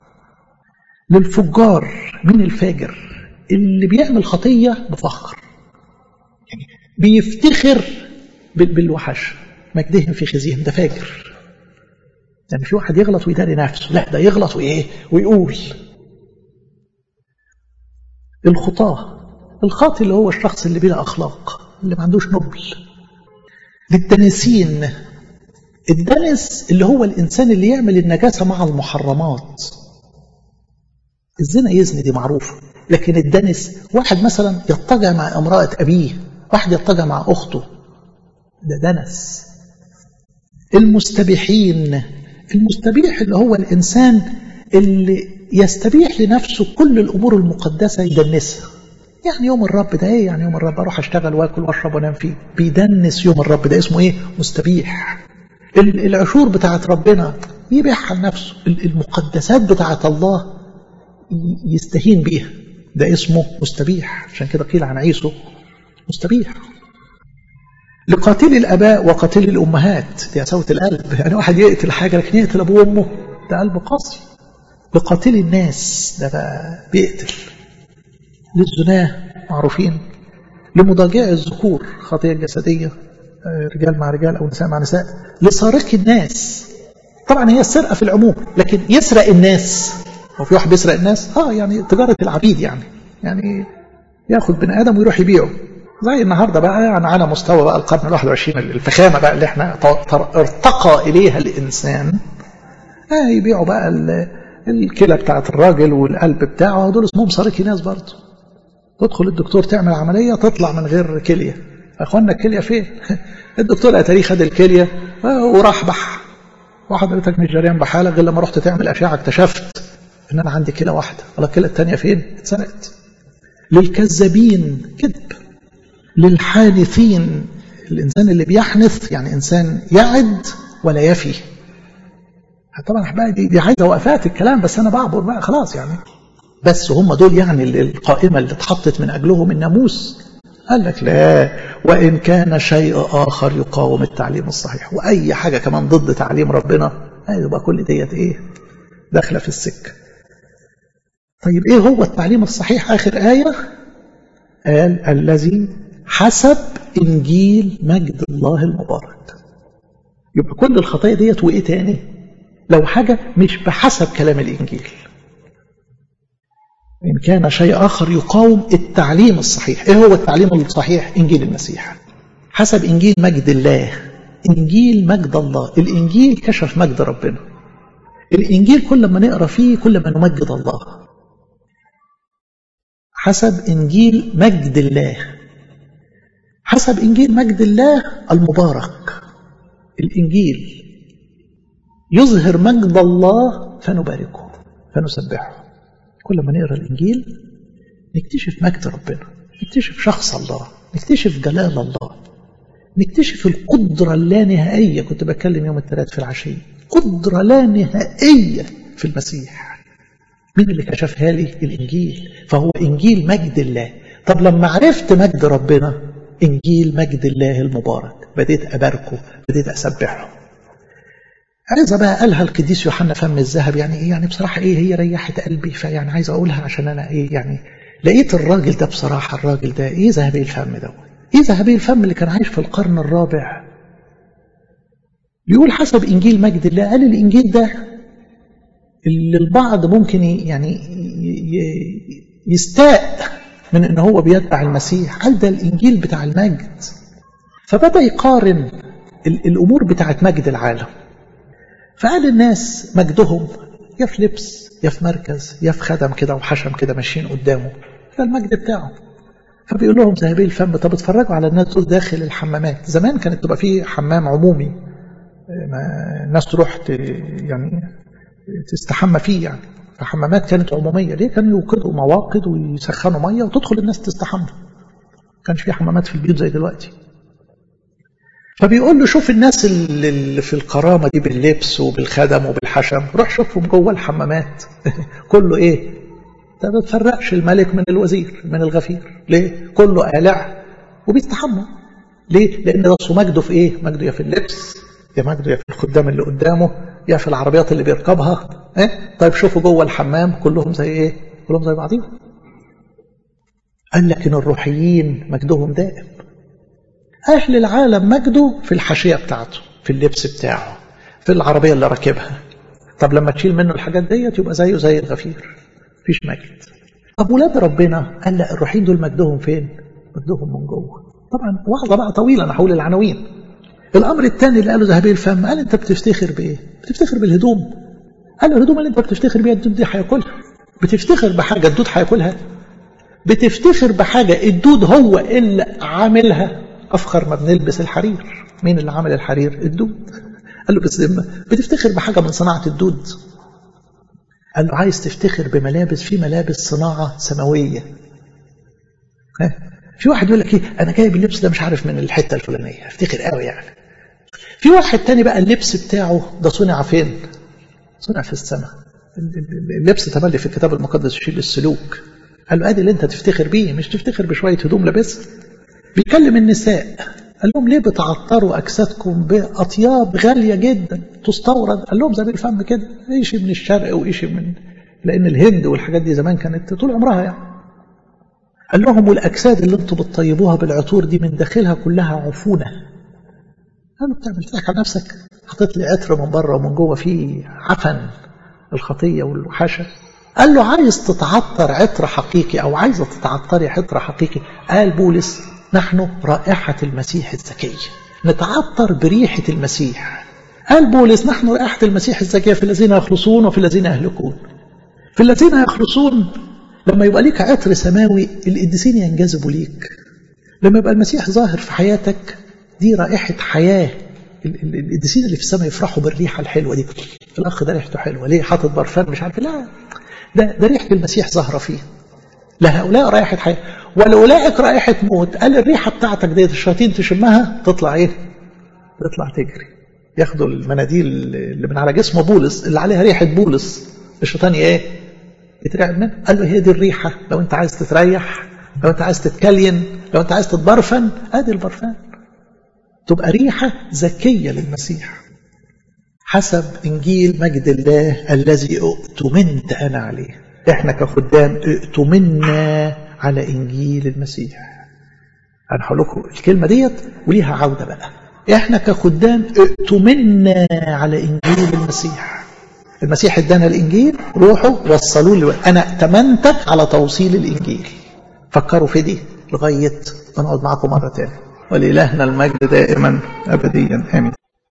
[SPEAKER 2] للفجار من الفاجر اللي بيعمل خطية بفخر يعني بيفتخر بالوحش مجدهم في خزيهم ده فاجر يعني في واحد يغلط ويداري نفسه لا ده يغلط وإيه ويقول الخطاة الخاطي اللي هو الشخص اللي بلا أخلاق اللي ما عندوش نبل للدنسين الدنس اللي هو الإنسان اللي يعمل النجاسة مع المحرمات الزنا يزني دي معروفة لكن الدنس واحد مثلا يضطجع مع امرأة أبيه واحد يضطجع مع أخته ده دنس المستبيحين المستبيح اللي هو الإنسان اللي يستبيح لنفسه كل الأمور المقدسة يدنسها يعني يوم الرب ده ايه يعني يوم الرب اروح اشتغل واكل واشرب وانام فيه بيدنس يوم الرب ده اسمه ايه مستبيح العشور بتاعت ربنا يبيعها لنفسه المقدسات بتاعت الله يستهين بيها ده اسمه مستبيح عشان كده قيل عن عيسو مستبيح لقاتل الاباء وقاتل الامهات دي قساوه القلب يعني واحد يقتل حاجه لكن يقتل ابوه وامه ده قلب قاسي لقاتل الناس ده بقى بيقتل للزناه معروفين لمضاجع الذكور خطيه جسديه رجال مع رجال او نساء مع نساء لسارق الناس طبعا هي السرقه في العموم لكن يسرق الناس هو في واحد بيسرق الناس اه يعني تجاره العبيد يعني يعني ياخد بني ادم ويروح يبيعه زي النهارده بقى يعني على مستوى بقى القرن ال 21 الفخامه بقى اللي احنا ارتقى اليها الانسان آه يبيعوا بقى الكلى بتاعت الراجل والقلب بتاعه دول اسمهم سارقي ناس برضه تدخل الدكتور تعمل عمليه تطلع من غير كليه اخوانا الكليه فين الدكتور اتاريه خد الكليه وراح بح وحضرتك مش جريان بحالك غير لما رحت تعمل اشعه اكتشفت ان انا عندي كلى واحده ولا الكلى الثانيه فين اتسرقت للكذابين كذب للحانثين الانسان اللي بيحنث يعني انسان يعد ولا يفي طبعا احبائي دي, دي عايزه وقفات الكلام بس انا بعبر بقى خلاص يعني بس هم دول يعني القائمه اللي اتحطت من اجلهم الناموس قال لك لا وإن كان شيء آخر يقاوم التعليم الصحيح وأي حاجة كمان ضد تعليم ربنا يبقى كل ديت إيه داخلة في السكة طيب ايه هو التعليم الصحيح اخر آية قال الذي حسب انجيل مجد الله المبارك يبقى كل الخطايا ديت وايه تاني لو حاجة مش بحسب كلام الانجيل إن كان شيء آخر يقاوم التعليم الصحيح إيه هو التعليم الصحيح إنجيل المسيح حسب إنجيل مجد الله إنجيل مجد الله الإنجيل كشف مجد ربنا الإنجيل كل ما نقرأ فيه كل ما نمجد الله حسب إنجيل مجد الله حسب إنجيل مجد الله المبارك الإنجيل يظهر مجد الله فنباركه فنسبحه كل ما نقرا الانجيل نكتشف مجد ربنا نكتشف شخص الله نكتشف جلال الله نكتشف القدرة اللانهائية كنت بتكلم يوم الثلاث في العشية قدرة لا نهائية في المسيح مين اللي كشفها لي الإنجيل فهو إنجيل مجد الله طب لما عرفت مجد ربنا إنجيل مجد الله المبارك بديت أباركه بديت أسبحه عايزة بقى قالها القديس يوحنا فم الذهب يعني ايه يعني بصراحة ايه هي ريحت قلبي فيعني عايز اقولها عشان انا ايه يعني لقيت الراجل ده بصراحة الراجل ده ايه ذهبي الفم ده ايه ذهبي الفم اللي كان عايش في القرن الرابع بيقول حسب انجيل مجد الله قال الانجيل ده اللي البعض ممكن يعني يستاء من ان هو بيتبع المسيح قال ده الانجيل بتاع المجد فبدأ يقارن الامور بتاعت مجد العالم فقال الناس مجدهم يا في لبس يا في مركز يا في خدم كده وحشم كده ماشيين قدامه ده المجد بتاعه فبيقول لهم ذهبي الفم طب اتفرجوا على الناس دول داخل الحمامات زمان كانت تبقى فيه حمام عمومي ما الناس تروح يعني تستحمى فيه يعني فحمامات كانت عمومية ليه كانوا يوقدوا مواقد ويسخنوا مية وتدخل الناس تستحمى كانش في حمامات في البيوت زي دلوقتي فبيقول له شوف الناس اللي في الكرامة دي باللبس وبالخدم وبالحشم روح شوفهم جوه الحمامات كله ايه ده ما تفرقش الملك من الوزير من الغفير ليه كله قالع وبيستحمى ليه لان ده مجده في ايه مجده يا في اللبس يا مجده يا في الخدام اللي قدامه يا في العربيات اللي بيركبها إيه؟ طيب شوفوا جوه الحمام كلهم زي ايه كلهم زي بعضيهم قال لكن الروحيين مجدهم دائم أهل العالم مجده في الحاشية بتاعته في اللبس بتاعه في العربية اللي راكبها طب لما تشيل منه الحاجات ديت يبقى زيه زي الغفير مفيش مجد طب ولاد ربنا قال لا الروحيين دول مجدهم فين مجدهم من جوه طبعا وعظة بقى طويلة أنا هقول العناوين الأمر الثاني اللي قاله ذهبي الفم قال أنت بتفتخر بإيه بتفتخر بالهدوم قال الهدوم اللي أنت بتفتخر بيها الدود دي هياكلها بتفتخر بحاجة الدود هياكلها بتفتخر بحاجة الدود هو اللي عاملها أفخر ما بنلبس الحرير مين اللي عمل الحرير الدود قال له بس بتفتخر بحاجة من صناعة الدود قال له عايز تفتخر بملابس في ملابس صناعة سماوية ها في واحد يقول لك ايه انا جايب اللبس ده مش عارف من الحته الفلانيه افتخر قوي يعني في واحد تاني بقى اللبس بتاعه ده صنع فين صنع في السماء اللبس تملي في الكتاب المقدس يشيل السلوك قال له ادي اللي انت تفتخر بيه مش تفتخر بشويه هدوم لابسها بيكلم النساء قال لهم ليه بتعطروا أجسادكم بأطياب غالية جدا تستورد قال لهم زي الفم كده إيش من الشرق وإيش من لأن الهند والحاجات دي زمان كانت طول عمرها يعني قال لهم والأجساد اللي انتم بتطيبوها بالعطور دي من داخلها كلها عفونة قالوا بتعمل تضحك على نفسك حطيت لي عطر من بره ومن جوه فيه عفن الخطية والوحشة قال له عايز تتعطر عطر حقيقي أو عايزة تتعطري عطر حقيقي قال بولس نحن رائحة المسيح الزكية نتعطر بريحة المسيح قال بولس نحن رائحة المسيح الزكية في الذين يخلصون وفي الذين يهلكون في الذين يخلصون لما يبقى ليك عطر سماوي القديسين ينجذبوا ليك لما يبقى المسيح ظاهر في حياتك دي رائحة حياة القديسين اللي في السماء يفرحوا بالريحة الحلوة دي الأخ ده ريحته حلوة ليه حاطط برفان مش عارف لا ده, ده ريحة المسيح ظاهرة فيه لهؤلاء رائحة حياة ولأولئك رائحة موت قال الريحة بتاعتك ديت الشياطين تشمها تطلع ايه تطلع تجري ياخدوا المناديل اللي من على جسم بولس اللي عليها ريحة بولس الشيطان ايه يترعب منه قال له هي دي الريحة لو انت عايز تتريح لو انت عايز تتكلين لو انت عايز تتبرفن ادي البرفان تبقى ريحة زكية للمسيح حسب إنجيل مجد الله الذي أؤتمنت أنا عليه احنا كخدام ائتمنا على انجيل المسيح انا هقول لكم الكلمه ديت وليها عوده بقى احنا كخدام ائتمنا على انجيل المسيح المسيح ادانا الانجيل روحوا وصلوا لي انا ائتمنتك على توصيل الانجيل فكروا في دي لغايه ما نقعد معاكم مره تاني ولإلهنا المجد دائما ابديا امين